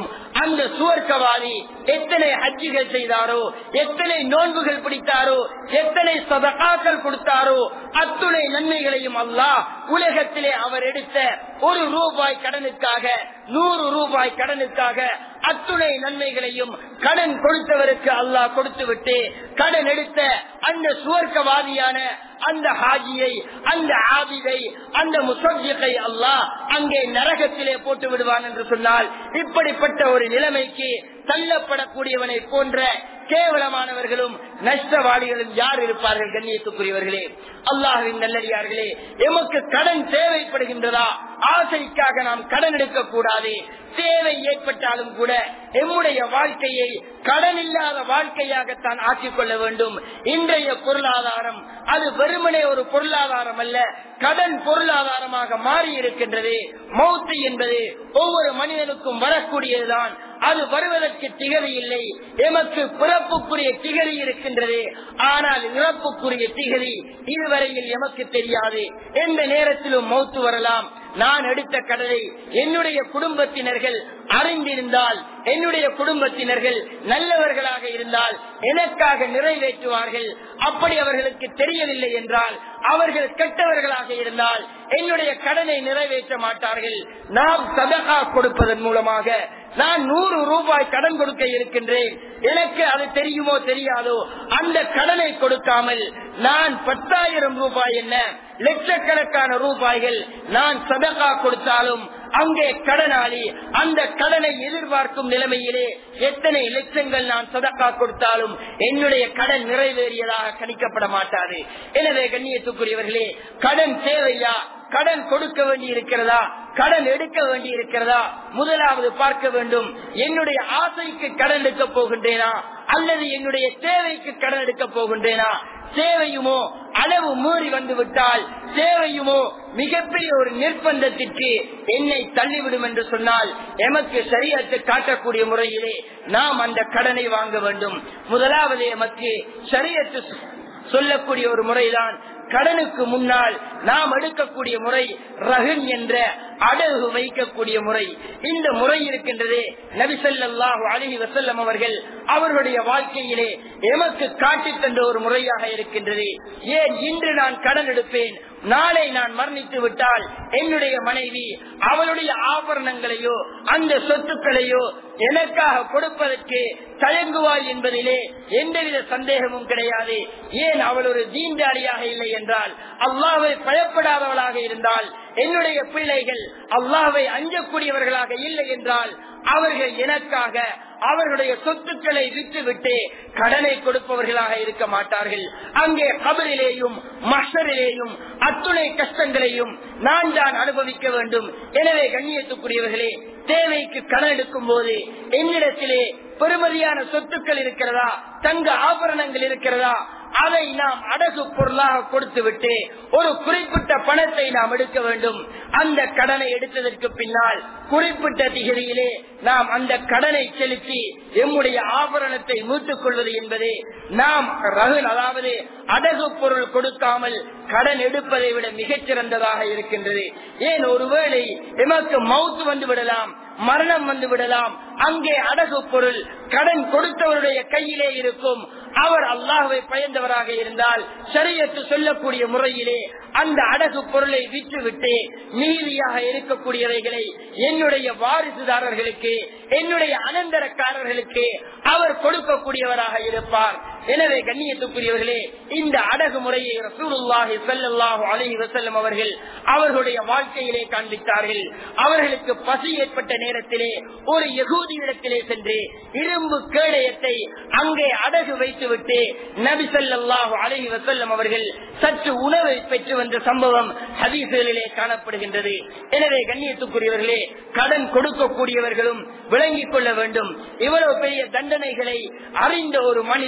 அந்த சுவர்க்கவாதி எத்தனை ஹஜ்ஜிகள் செய்தாரோ எத்தனை நோன்புகள் பிடித்தாரோ எத்தனை சதகாக்கள் கொடுத்தாரோ அத்துணை நன்மைகளையும் அல்லாஹ் உலகத்திலே அவர் எடுத்த ஒரு ரூபாய் கடனுக்காக நூறு ரூபாய் கடனுக்காக அத்துணை நன்மைகளையும் கடன் கொடுத்தவருக்கு அல்லாஹ் கொடுத்து விட்டு கடன் எடுத்த அந்த சுவர்க்கவாதியான அந்த ஹாஜியை அந்த ஆபிதை அந்த முசப்ஜிகை அல்லாஹ் அங்கே நரகத்திலே போட்டு விடுவான் என்று சொன்னால் இப்படிப்பட்ட ஒரு நிலைமைக்கு தள்ளப்படக்கூடியவனை போன்ற கேவலமானவர்களும் நஷ்டவாளிகளும் யார் இருப்பார்கள் கண்ணியத்துக்குரியவர்களே அல்லாஹுவின் நல்லடியார்களே எமக்கு கடன் தேவைப்படுகின்றதா ஆசைக்காக நாம் கடன் எடுக்க கூடாது தேவை ஏற்பட்டாலும் கூட எம்முடைய வாழ்க்கையை கடன் இல்லாத வாழ்க்கையாகத்தான் ஆக்கிக் கொள்ள வேண்டும் இன்றைய பொருளாதாரம் அது வெறுமனே ஒரு பொருளாதாரம் அல்ல கடன் பொருளாதாரமாக மாறி இருக்கின்றது மௌத்து என்பது ஒவ்வொரு மனிதனுக்கும் வரக்கூடியதுதான் அது வருவதற்கு திகதி இல்லை எமக்கு பிறப்புக்குரிய திகதி இருக்கின்றது ஆனால் இறப்புக்குரிய திகதி இதுவரையில் எமக்கு தெரியாது எந்த நேரத்திலும் மௌத்து வரலாம் நான் எடுத்த கடனை என்னுடைய குடும்பத்தினர்கள் அறிந்திருந்தால் என்னுடைய குடும்பத்தினர்கள் நல்லவர்களாக இருந்தால் எனக்காக நிறைவேற்றுவார்கள் அப்படி அவர்களுக்கு தெரியவில்லை என்றால் அவர்கள் கெட்டவர்களாக இருந்தால் என்னுடைய கடனை நிறைவேற்ற மாட்டார்கள் நாம் சதகா கொடுப்பதன் மூலமாக நான் நூறு ரூபாய் கடன் கொடுக்க இருக்கின்றேன் எனக்கு அது தெரியுமோ தெரியாதோ அந்த கடனை கொடுக்காமல் நான் பத்தாயிரம் ரூபாய் என்ன லட்சக்கணக்கான ரூபாய்கள் நான் சதகா கொடுத்தாலும் அங்கே கடனாளி அந்த கடனை எதிர்பார்க்கும் நிலைமையிலே எத்தனை லட்சங்கள் நான் சதக்கா கொடுத்தாலும் என்னுடைய கடன் நிறைவேறியதாக கணிக்கப்பட மாட்டாது எனவே கண்ணியத்துக்குரியவர்களே கடன் தேவையா கடன் கொடுக்க வேண்டி இருக்கிறதா கடன் எடுக்க வேண்டி இருக்கிறதா முதலாவது பார்க்க வேண்டும் என்னுடைய ஆசைக்கு கடன் எடுக்க போகின்றேனா அல்லது என்னுடைய தேவைக்கு கடன் எடுக்க போகின்றேனா தேவையுமோ அளவு மீறி வந்து விட்டால் தேவையுமோ மிகப்பெரிய ஒரு நிர்பந்தத்திற்கு என்னை தள்ளிவிடும் என்று சொன்னால் எமக்கு சரியத்தை காட்டக்கூடிய முறையிலே நாம் அந்த கடனை வாங்க வேண்டும் முதலாவது எமக்கு சரியத்து சொல்லக்கூடிய ஒரு முறைதான் கடனுக்கு முன்னால் நாம் எடுக்கக்கூடிய முறை ரஹன் என்ற அடகு வைக்கக்கூடிய முறை இந்த முறை இருக்கின்றது நபிசல்லாஹு அலஹி வசல்லம் அவர்கள் அவர்களுடைய வாழ்க்கையிலே எமக்கு காட்டி தந்த ஒரு முறையாக இருக்கின்றது ஏன் இன்று நான் கடன் எடுப்பேன் நாளை நான் மரணித்து விட்டால் என்னுடைய மனைவி அவளுடைய ஆபரணங்களையோ அந்த சொத்துக்களையோ எனக்காக கொடுப்பதற்கு தயங்குவாள் என்பதிலே எந்தவித சந்தேகமும் கிடையாது ஏன் அவள் ஒரு தீண்டாளியாக இல்லை என்றால் அல்லாவை பயப்படாதவளாக இருந்தால் என்னுடைய பிள்ளைகள் அல்லாவை அஞ்சக்கூடியவர்களாக இல்லை என்றால் அவர்கள் எனக்காக அவர்களுடைய சொத்துக்களை விட்டுவிட்டு கடனை கொடுப்பவர்களாக இருக்க மாட்டார்கள் அங்கே கபரிலேயும் மஷரிலேயும் அத்துணை கஷ்டங்களையும் நான் தான் அனுபவிக்க வேண்டும் எனவே கண்ணியத்துக்குரியவர்களே தேவைக்கு கடன் எடுக்கும் போது என்னிடத்திலே பெருமதியான சொத்துக்கள் இருக்கிறதா தங்க ஆபரணங்கள் இருக்கிறதா அதை நாம் அடகு பொருளாக கொடுத்து விட்டு ஒரு குறிப்பிட்ட பணத்தை நாம் எடுக்க வேண்டும் அந்த கடனை எடுத்ததற்கு பின்னால் குறிப்பிட்ட திகதியிலே நாம் அந்த கடனை செலுத்தி எம்முடைய ஆபரணத்தை மீட்டுக் கொள்வது என்பது நாம் ரகுல் அதாவது அடகு பொருள் கொடுக்காமல் கடன் எடுப்பதை விட மிகச் சிறந்ததாக இருக்கின்றது ஏன் ஒருவேளை எமக்கு மவுத்து வந்து விடலாம் மரணம் வந்து விடலாம் அங்கே அடகு பொருள் கடன் கொடுத்தவருடைய கையிலே இருக்கும் அவர் அல்லாஹுவை பயந்தவராக இருந்தால் சரியத்து சொல்லக்கூடிய முறையிலே அந்த அடகு பொருளை விற்றுவிட்டு மீதியாக இருக்கக்கூடியவைகளை என்னுடைய வாரிசுதாரர்களுக்கு என்னுடைய அனந்தரக்காரர்களுக்கு அவர் கொடுக்கக்கூடியவராக இருப்பார் எனவே கண்ணியத்துக்குரியவர்களே இந்த அடகு முறையை ரசூலுல்லாஹி ஸல்லல்லாஹு அலைஹி வஸல்லம் அவர்கள் அவர்களுடைய வாழ்க்கையிலே காண்பித்தார்கள் அவர்களுக்கு பசி ஏற்பட்ட நேரத்திலே ஒரு யகூதியிடத்திலே சென்று இரும்பு கேடயத்தை அங்கே அடகு வைத்துவிட்டு நபி ஸல்லல்லாஹு அலைஹி வஸல்லம் அவர்கள் சற்று உணவை பெற்று வந்த சம்பவம் ஹதீசுகளிலே காணப்படுகின்றது எனவே கண்ணியத்துக்குரியவர்களே கடன் கொடுக்கக்கூடியவர்களும் விளங்கிக் கொள்ள வேண்டும் இவ்வளவு பெரிய தண்டனைகளை அறிந்த ஒரு மனிதன்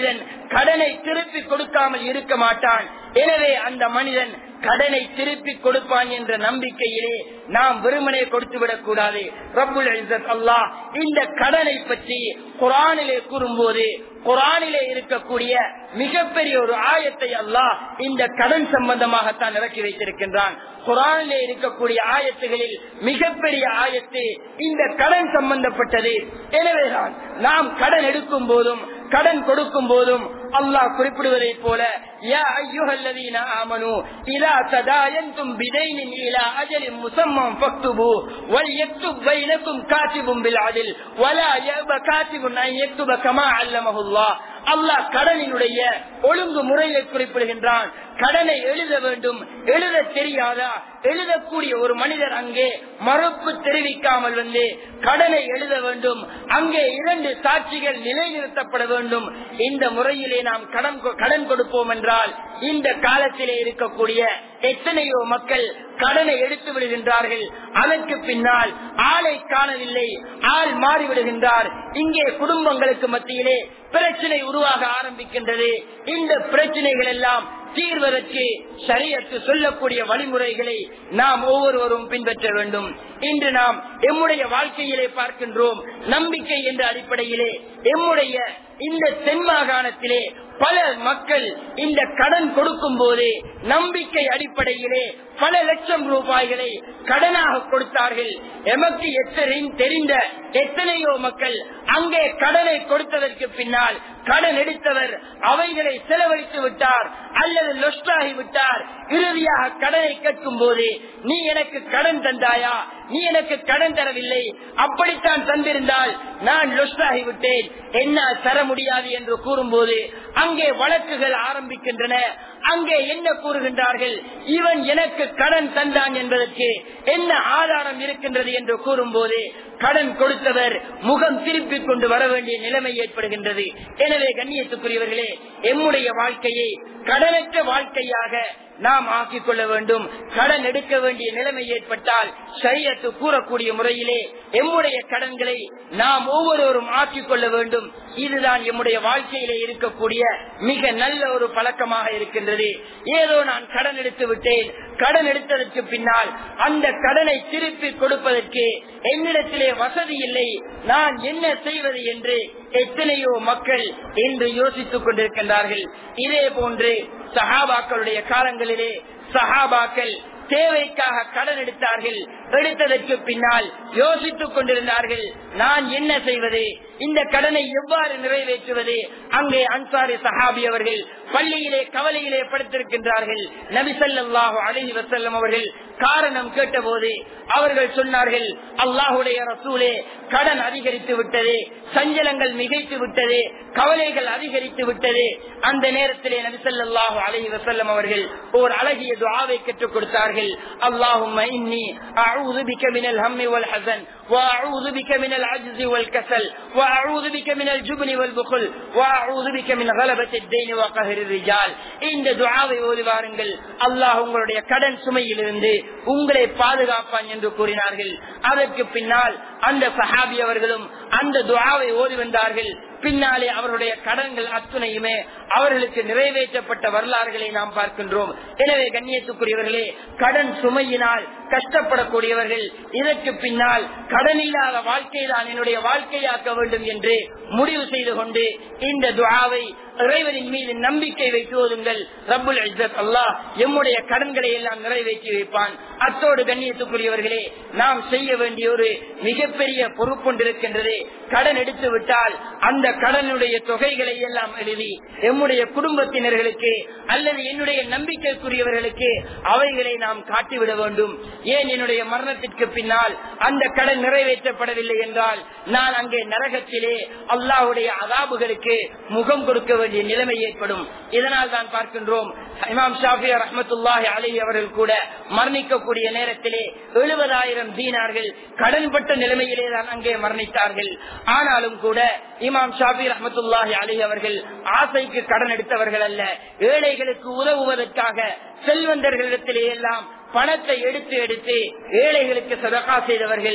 கடனை திருப்பி கொடுக்காமல் இருக்க மாட்டான் எனவே அந்த மனிதன் கடனை திருப்பி கொடுப்பான் என்ற நம்பிக்கையிலே நாம் வெறுமனே கொடுத்து விடக் கூடாது ரப்புல் இஸ்ஸத் அல்லாஹ் இந்த கடனை பற்றி குரானிலே கூறும்போது குரானிலே இருக்கக்கூடிய மிகப்பெரிய ஒரு ஆயத்தை அல்லாஹ் இந்த கடன் சம்பந்தமாகத்தான் இறக்கி வைத்திருக்கின்றான் குரானிலே இருக்கக்கூடிய ஆயத்துகளில் மிகப்பெரிய ஆயத்து இந்த கடன் சம்பந்தப்பட்டது எனவேதான் நாம் கடன் எடுக்கும் போதும் கடன் கொடுக்கும் போதும் அல்லாஹ் குறிப்பிடுவதை போல யா ஐயுஹல்லதீன ஆமனு இதா ததாயன்தும் பிதைனின் இலா அஜலின் முசம்மம் ஃபக்துபு வல் யக்துப் பைனக்கும் காத்திபும் பில் அதில் வலா யப காத்திபுன் அன் யக்துப கமா அல்லமஹுல்லாஹ் அல்லாஹ் கடனினுடைய ஒழுங்கு முறையை குறிப்பிடுகின்றான் கடனை எழுத வேண்டும் எழுத தெரியாதா எழுதக்கூடிய ஒரு மனிதர் அங்கே மறுப்பு தெரிவிக்காமல் வந்து கடனை எழுத வேண்டும் அங்கே இரண்டு சாட்சிகள் நிலைநிறுத்தப்பட வேண்டும் இந்த முறையிலே நாம் கடன் கொ- கடன் கொடுப்போம் என்றால் இந்த காலத்திலே இருக்கக்கூடிய எத்தனையோ மக்கள் கடனை எடுத்து விடுகின்றார்கள் அதற்கு பின்னால் ஆளை காணவில்லை ஆள் மாறிவிடுகின்றார் இங்கே குடும்பங்களுக்கு மத்தியிலே பிரச்சனை உருவாக ஆரம்பிக்கின்றது இந்த பிரச்சனைகள் எல்லாம் தீர்வதற்கு சரியத்து சொல்லக்கூடிய வழிமுறைகளை நாம் ஒவ்வொருவரும் பின்பற்ற வேண்டும் இன்று நாம் எம்முடைய வாழ்க்கையிலே பார்க்கின்றோம் நம்பிக்கை என்ற அடிப்படையிலே எம்முடைய இந்த தென் மாகாணத்திலே பல மக்கள் இந்த கடன் கொடுக்கும் போது நம்பிக்கை அடிப்படையிலே பல லட்சம் ரூபாய்களை கடனாக கொடுத்தார்கள் எமக்கு எத்தனை தெரிந்த எத்தனையோ மக்கள் அங்கே கடனை கொடுத்ததற்கு பின்னால் கடன் எடுத்தவர் அவைகளை செலவழித்து விட்டார் அல்லது லொஸ்டாகி விட்டார் இறுதியாக கடனை கேட்கும் போது நீ எனக்கு கடன் தந்தாயா நீ எனக்கு கடன் தரவில்லை அப்படித்தான் தந்திருந்தால் நான் லொஸ்டாகி விட்டேன் என்னால் தர முடியாது என்று கூறும்போது அங்கே வழக்குகள் ஆரம்பிக்கின்றன அங்கே என்ன கூறுகின்றார்கள் இவன் எனக்கு கடன் தந்தான் என்பதற்கு என்ன ஆதாரம் இருக்கின்றது என்று கூறும்போது கடன் கொடுத்தவர் முகம் திருப்பிக் கொண்டு வர வேண்டிய நிலைமை ஏற்படுகின்றது எனவே கண்ணியத்துக்குரியவர்களே எம்முடைய வாழ்க்கையை கடனற்ற வாழ்க்கையாக நாம் ஆக்கிக் கொள்ள வேண்டும் கடன் எடுக்க வேண்டிய நிலைமை ஏற்பட்டால் சரியத்து கூறக்கூடிய முறையிலே எம்முடைய கடன்களை நாம் ஒவ்வொருவரும் ஆக்கிக் கொள்ள வேண்டும் இதுதான் எம்முடைய வாழ்க்கையிலே இருக்கக்கூடிய மிக நல்ல ஒரு பழக்கமாக இருக்கின்றது ஏதோ நான் கடன் எடுத்து விட்டேன் கடன் எடுத்ததற்கு பின்னால் அந்த கடனை திருப்பி கொடுப்பதற்கு என்னிடத்திலே வசதி இல்லை நான் என்ன செய்வது என்று எத்தனையோ மக்கள் இன்று யோசித்துக் கொண்டிருக்கின்றார்கள் இதே போன்று சஹாபாக்களுடைய காலங்களிலே சஹாபாக்கள் தேவைக்காக கடன் எடுத்தார்கள் எடுத்ததற்கு பின்னால் யோசித்துக் கொண்டிருந்தார்கள் நான் என்ன செய்வது இந்த கடனை எவ்வாறு நிறைவேற்றுவது அங்கே அன்சாரி சஹாபி அவர்கள் பள்ளியிலே கவலையிலே படுத்திருக்கின்றார்கள் நபிசல்லாஹு அலஹி வசல்லம் அவர்கள் காரணம் கேட்டபோது அவர்கள் சொன்னார்கள் அல்லாஹுடைய ரசூலே கடன் அதிகரித்து விட்டது சஞ்சலங்கள் மிகைத்து விட்டது கவலைகள் அதிகரித்து விட்டது அந்த நேரத்திலே நபிசல்லாஹு அலஹி வசல்லம் அவர்கள் ஓர் அழகிய துவாவை கற்றுக் கொடுத்தார்கள் اللهم إني أعوذ بك من الهم والحزن وأعوذ بك من العجز والكسل وأعوذ بك من الجبن والبخل وأعوذ بك من غلبة الدين وقهر الرجال இந்த துஆவை ஓதி வாருங்கள் அல்லாஹ் உங்களுடைய கடன் சுமையிலிருந்து உங்களை பாதுகாப்பான் என்று கூறினார்கள் அதற்கு பின்னால் அந்த சஹாபி அவர்களும் அந்த துஆவை ஓதி வந்தார்கள் பின்னாலே அவருடைய கடன்கள் அத்துணையுமே அவர்களுக்கு நிறைவேற்றப்பட்ட வரலாறுகளை நாம் பார்க்கின்றோம் எனவே கண்ணியத்துக்குரியவர்களே கடன் சுமையினால் கஷ்டப்படக்கூடியவர்கள் இதற்கு பின்னால் கடன் இல்லாத வாழ்க்கை தான் என்னுடைய வாழ்க்கையாக்க வேண்டும் என்று முடிவு செய்து கொண்டு இந்த துஆவை இறைவனின் மீது நம்பிக்கை வைத்து ஓதுங்கள் ரப்புல் இஸ்ஸத் அல்லாஹ் எம்முடைய கடன்களை எல்லாம் நிறைவேற்றி வைப்பான் அத்தோடு கண்ணியத்துக்குரியவர்களே நாம் செய்ய வேண்டிய ஒரு மிகப்பெரிய பொறுப்பொன்றிருக்கின்றது கடன் எடுத்து விட்டால் அந்த கடனுடைய தொகைகளை எல்லாம் எழுதி எம்முடைய குடும்பத்தினர்களுக்கு அல்லது என்னுடைய நம்பிக்கைக்குரியவர்களுக்கு அவைகளை நாம் காட்டிவிட வேண்டும் ஏன் என்னுடைய மரணத்திற்கு பின்னால் அந்த கடன் நிறைவேற்றப்படவில்லை என்றால் நான் அங்கே நரகத்திலே அல்லாஹுடைய அதாபுகளுக்கு முகம் கொடுக்க வேண்டிய நிலைமை ஏற்படும் இதனால் தான் பார்க்கின்றோம் இமாம் ஷாஃபி ரஹமத்துல்லாஹி அலி அவர்கள் கூட மரணிக்கக்கூடிய நேரத்திலே எழுபதாயிரம் தீனார்கள் கடன்பட்ட நிலைமையிலே தான் அங்கே மரணித்தார்கள் ஆனாலும் கூட இமாம் ஷாஃபி ரஹமத்துல்லாஹி அலி அவர்கள் ஆசைக்கு கடன் எடுத்தவர்கள் அல்ல ஏழைகளுக்கு உதவுவதற்காக செல்வந்தர்களிடத்திலே எல்லாம் பணத்தை எடுத்து எடுத்து ஏழைகளுக்கு சதகா செய்தவர்கள்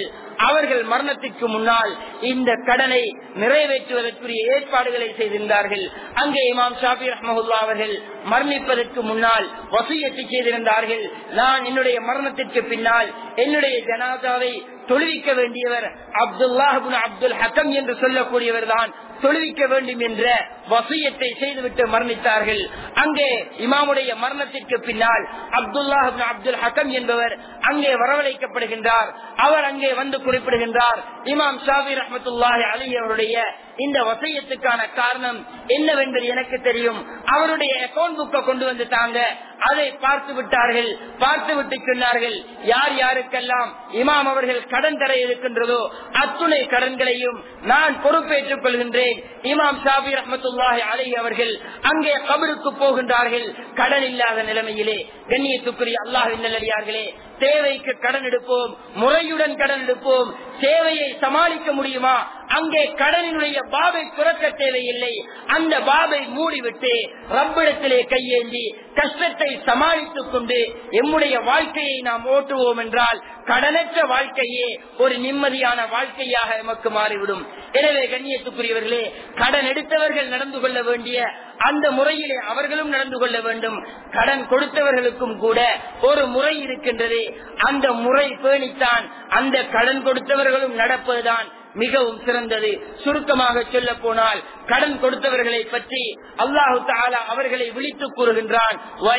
அவர்கள் மரணத்திற்கு முன்னால் இந்த கடனை நிறைவேற்றுவதற்குரிய ஏற்பாடுகளை செய்திருந்தார்கள் அங்கே இமாம் ஷாபி ரஹமஹுல்லா அவர்கள் மரணிப்பதற்கு முன்னால் வசூயத்தை செய்திருந்தார்கள் நான் என்னுடைய மரணத்திற்கு பின்னால் என்னுடைய ஜனாதாவை தொழுவிக்க வேண்டியவர் அப்துல்லாஹின் அப்துல் ஹக்கம் என்று சொல்லக்கூடியவர் தான் தொழுவிக்க வேண்டும் என்ற வசியத்தை செய்துவிட்டு மரணித்தார்கள் அங்கே இமாமுடைய மரணத்திற்கு பின்னால் அப்துல்லாஹின் அப்துல் ஹக்கம் என்பவர் அங்கே வரவழைக்கப்படுகின்றார் அவர் அங்கே வந்து குறிப்பிடுகின்றார் இமாம் ஷாபி ரஹமத்துல்லாஹி அலி அவருடைய இந்த வசையத்துக்கான காரணம் என்னவென்பது எனக்கு தெரியும் அவருடைய அக்கௌண்ட் புக்கை கொண்டு வந்து தாங்க அதை பார்த்து விட்டார்கள் பார்த்து விட்டு சொன்னார்கள் யார் யாருக்கெல்லாம் இமாம் அவர்கள் கடன் தர இருக்கின்றதோ அத்துணை கடன்களையும் நான் பொறுப்பேற்றுக் கொள்கின்றேன் இமாம் ஷாபி ரஹமத்துல்லாஹி அலி அவர்கள் அங்கே கபருக்கு போகின்றார்கள் கடன் இல்லாத நிலைமையிலே கண்ணியத்துக்குரிய அல்லாஹின் நல்லடியார்களே தேவைக்கு கடன் எடுப்போம் முறையுடன் கடன் எடுப்போம் தேவையை சமாளிக்க முடியுமா அங்கே கடனினுடைய பாபை துறக்க தேவையில்லை அந்த பாபை மூடிவிட்டு ரப்பிடத்திலே கையேந்தி கஷ்டத்தை சமாளித்துக் கொண்டு எம்முடைய வாழ்க்கையை நாம் ஓட்டுவோம் என்றால் கடனற்ற வாழ்க்கையே ஒரு நிம்மதியான வாழ்க்கையாக எமக்கு மாறிவிடும் எனவே கண்ணியத்துக்குரியவர்களே கடன் எடுத்தவர்கள் நடந்து கொள்ள வேண்டிய அந்த முறையிலே அவர்களும் நடந்து கொள்ள வேண்டும் கடன் கொடுத்தவர்களுக்கும் கூட ஒரு முறை இருக்கின்றது அந்த முறை பேணித்தான் அந்த கடன் கொடுத்தவர்களும் நடப்பதுதான் மிகவும் சிறந்தது சுருக்கமாக சொல்ல போனால் கடன் கொடுத்தவர்களை பற்றி அல்லாஹு தாலா அவர்களை விழித்து கூறுகின்றான்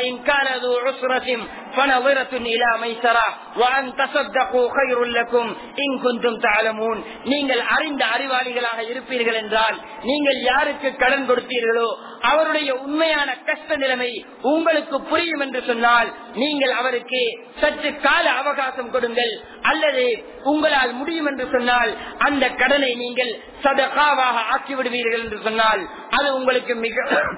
நீங்கள் அறிந்த அறிவாளிகளாக இருப்பீர்கள் என்றால் நீங்கள் யாருக்கு கடன் கொடுத்தீர்களோ அவருடைய உண்மையான கஷ்ட நிலைமை உங்களுக்கு புரியும் என்று சொன்னால் நீங்கள் அவருக்கு சற்று கால அவகாசம் கொடுங்கள் அல்லது உங்களால் முடியும் என்று சொன்னால் அந்த கடனை நீங்கள் சதகாவாக ஆக்கிவிடுவீர்கள் என்று சொன்னால் அது உங்களுக்கு மிக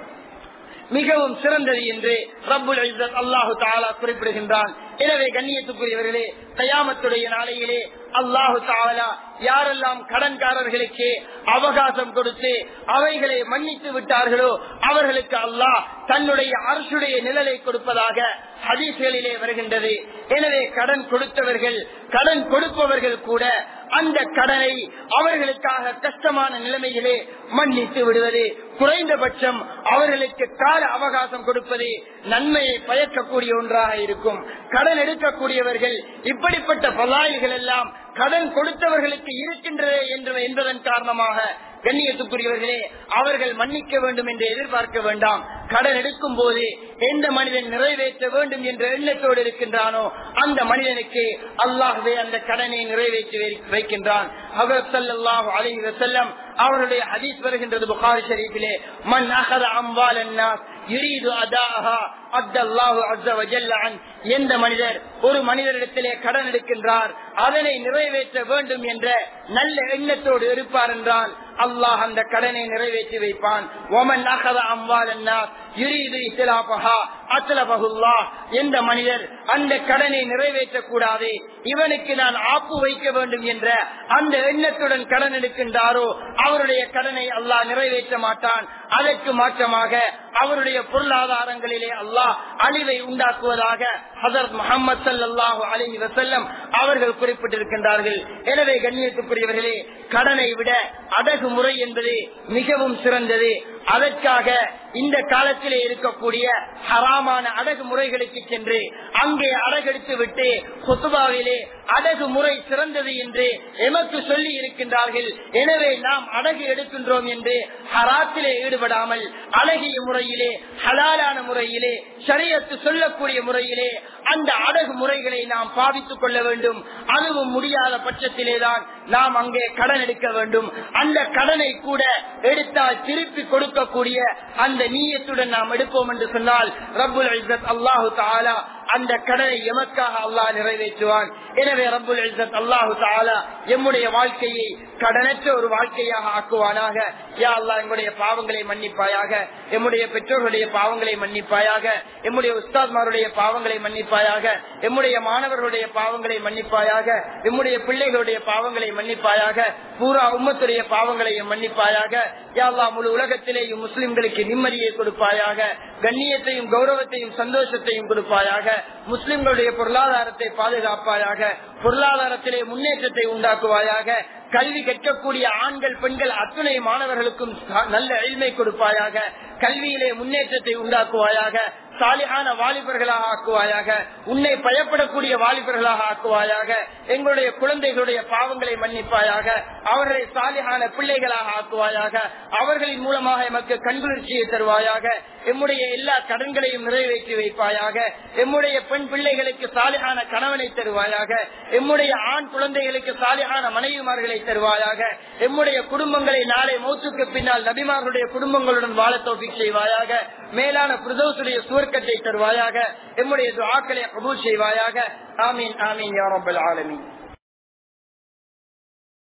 மிகவும் சிறந்தது என்று ரப்புல் அல்லாஹு தாலா குறிப்பிடுகின்றான் எனவே கண்ணியத்துக்குரியவர்களே கயாமத்துடைய நாளையிலே அல்லாஹு தாலா யாரெல்லாம் கடன்காரர்களுக்கு அவகாசம் கொடுத்து அவைகளை மன்னித்து விட்டார்களோ அவர்களுக்கு அல்லாஹ் தன்னுடைய அரசுடைய நிழலை கொடுப்பதாக ஹதீஸ்களிலே வருகின்றது எனவே கடன் கொடுத்தவர்கள் கடன் கொடுப்பவர்கள் கூட அந்த கடனை அவர்களுக்காக கஷ்டமான நிலைமையிலே மன்னித்து விடுவது குறைந்தபட்சம் அவர்களுக்கு கால அவகாசம் கொடுப்பது நன்மையை பயக்கக்கூடிய ஒன்றாக இருக்கும் கடன் எடுக்கக்கூடியவர்கள் இப்படிப்பட்ட பலாய்கள் எல்லாம் கடன் கொடுத்தவர்களுக்கு இருக்கின்றது என்று என்பதன் காரணமாக கண்ணியத்துக்குரியவர்களே அவர்கள் மன்னிக்க வேண்டும் என்று எதிர்பார்க்க வேண்டாம் கடன் எடுக்கும் போது எந்த மனிதன் நிறைவேற்ற வேண்டும் என்ற எண்ணத்தோடு இருக்கின்றானோ அந்த மனிதனுக்கு அல்லாஹ்வே அந்த கடனை நிறைவேற்றி வைக்கின்றான் அவர் சல்லாஹ் அலி வசல்லம் அவருடைய ஹதீஸ் வருகின்றது புகாரி ஷரீஃபிலே மன் அகத அம்பால் யுரீது அதாஹா அத்தல்லாஹு அஸ்ஸ வஜல்ல அன் எந்த மனிதர் ஒரு மனிதரிடத்திலே கடன் எடுக்கின்றார் அதனை நிறைவேற்ற வேண்டும் என்ற நல்ல எண்ணத்தோடு இருப்பார் என்றால் அல்லாஹ் அந்த கடனை நிறைவேற்றி வைப்பான் ஒமன் அகத அம்பால் யுரீது இஸ்லாபஹா அத்தலபகுல்லா எந்த மனிதர் அந்த கடனை நிறைவேற்ற கூடாது இவனுக்கு நான் ஆப்பு வைக்க வேண்டும் என்ற அந்த எண்ணத்துடன் கடன் எடுக்கின்றாரோ அவருடைய கடனை அல்லாஹ் நிறைவேற்ற மாட்டான் அதற்கு மாற்றமாக அவருடைய பொருளாதாரங்களிலே அல்லாஹ் அழிவை உண்டாக்குவதாக ஹசரத் முகமது சல்லாஹு அலஹி வசல்லம் அவர்கள் குறிப்பிட்டிருக்கின்றார்கள் எனவே கண்ணியத்துக்குரியவர்களே கடனை விட அடகு முறை என்பது மிகவும் சிறந்தது அதற்காக இந்த காலத்திலே இருக்கக்கூடிய ஹராமான அடகு முறைகளுக்கு சென்று அங்கே அடகெடுத்து விட்டு குத்துபாவிலே அடகு முறை சிறந்தது என்று எமக்கு சொல்லி இருக்கின்றார்கள் எனவே நாம் அடகு எடுக்கின்றோம் என்று ஹராத்திலே ஈடுபடாமல் அழகிய முறையிலே ஹலாலான முறையிலே சரியத்து சொல்லக்கூடிய முறையிலே அந்த அடகு முறைகளை நாம் பாவித்துக் கொள்ள வேண்டும் அதுவும் முடியாத பட்சத்திலேதான் நாம் அங்கே கடன் எடுக்க வேண்டும் அந்த கடனை கூட எடுத்தால் திருப்பி கொடுக்கக்கூடிய அந்த நீயத்துடன் நாம் எடுப்போம் என்று சொன்னால் ரப்புல் இஸ்ஸத் அல்லாஹு தாலா அந்த கடனை எமக்காக அல்லாஹ் நிறைவேற்றுவான் எனவே ரப்புல் இஸ்ஸத் அல்லாஹு தாலா எம்முடைய வாழ்க்கையை கடனற்ற ஒரு வாழ்க்கையாக ஆக்குவானாக யா அல்லாஹ் எங்களுடைய பாவங்களை மன்னிப்பாயாக எம்முடைய பெற்றோர்களுடைய பாவங்களை மன்னிப்பாயாக எம்முடைய உஸ்தாத்மாருடைய பாவங்களை மன்னிப்பாயாக எம்முடைய மாணவர்களுடைய பாவங்களை மன்னிப்பாயாக எம்முடைய பிள்ளைகளுடைய பாவங்களை மன்னிப்பாயாக பூரா உம்மத்துடைய பாவங்களையும் மன்னிப்பாயாக யா அல்லாஹ் முழு உலகத்திலேயும் முஸ்லிம்களுக்கு நிம்மதியை கொடுப்பாயாக கண்ணியத்தையும் கௌரவத்தையும் சந்தோஷத்தையும் கொடுப்பாயாக முஸ்லிம்களுடைய பொருளாதாரத்தை பாதுகாப்பாயாக பொருளாதாரத்திலே முன்னேற்றத்தை உண்டாக்குவாயாக கல்வி கற்கக்கூடிய ஆண்கள் பெண்கள் அத்துணை மாணவர்களுக்கும் நல்ல எளிமை கொடுப்பாயாக கல்வியிலே முன்னேற்றத்தை உண்டாக்குவாயாக சாலிகான வாலிபர்களாக ஆக்குவாயாக உன்னை பயப்படக்கூடிய வாலிபர்களாக ஆக்குவாயாக எங்களுடைய குழந்தைகளுடைய பாவங்களை மன்னிப்பாயாக அவர்களை சாலிகான பிள்ளைகளாக ஆக்குவாயாக அவர்களின் மூலமாக எமக்கு கண்குளிர்ச்சியை தருவாயாக எம்முடைய எல்லா கடன்களையும் நிறைவேற்றி வைப்பாயாக எம்முடைய பெண் பிள்ளைகளுக்கு சாலிகான கணவனை தருவாயாக எம்முடைய ஆண் குழந்தைகளுக்கு சாலிகான மனைவிமார்களை தருவாயாக எம்முடைய குடும்பங்களை நாளை மௌத்துக்கு பின்னால் நபிமார்களுடைய குடும்பங்களுடன் வாழ தோப்பிக் செய்வாயாக மேலான பிரதோசுடைய சுவர்க்கத்தை தருவாயாக எம்முடைய துஆக்களை கபூல் செய்வாயாக ஆமீன் ஆமீன் யா ரப்பல் ஆலமீன்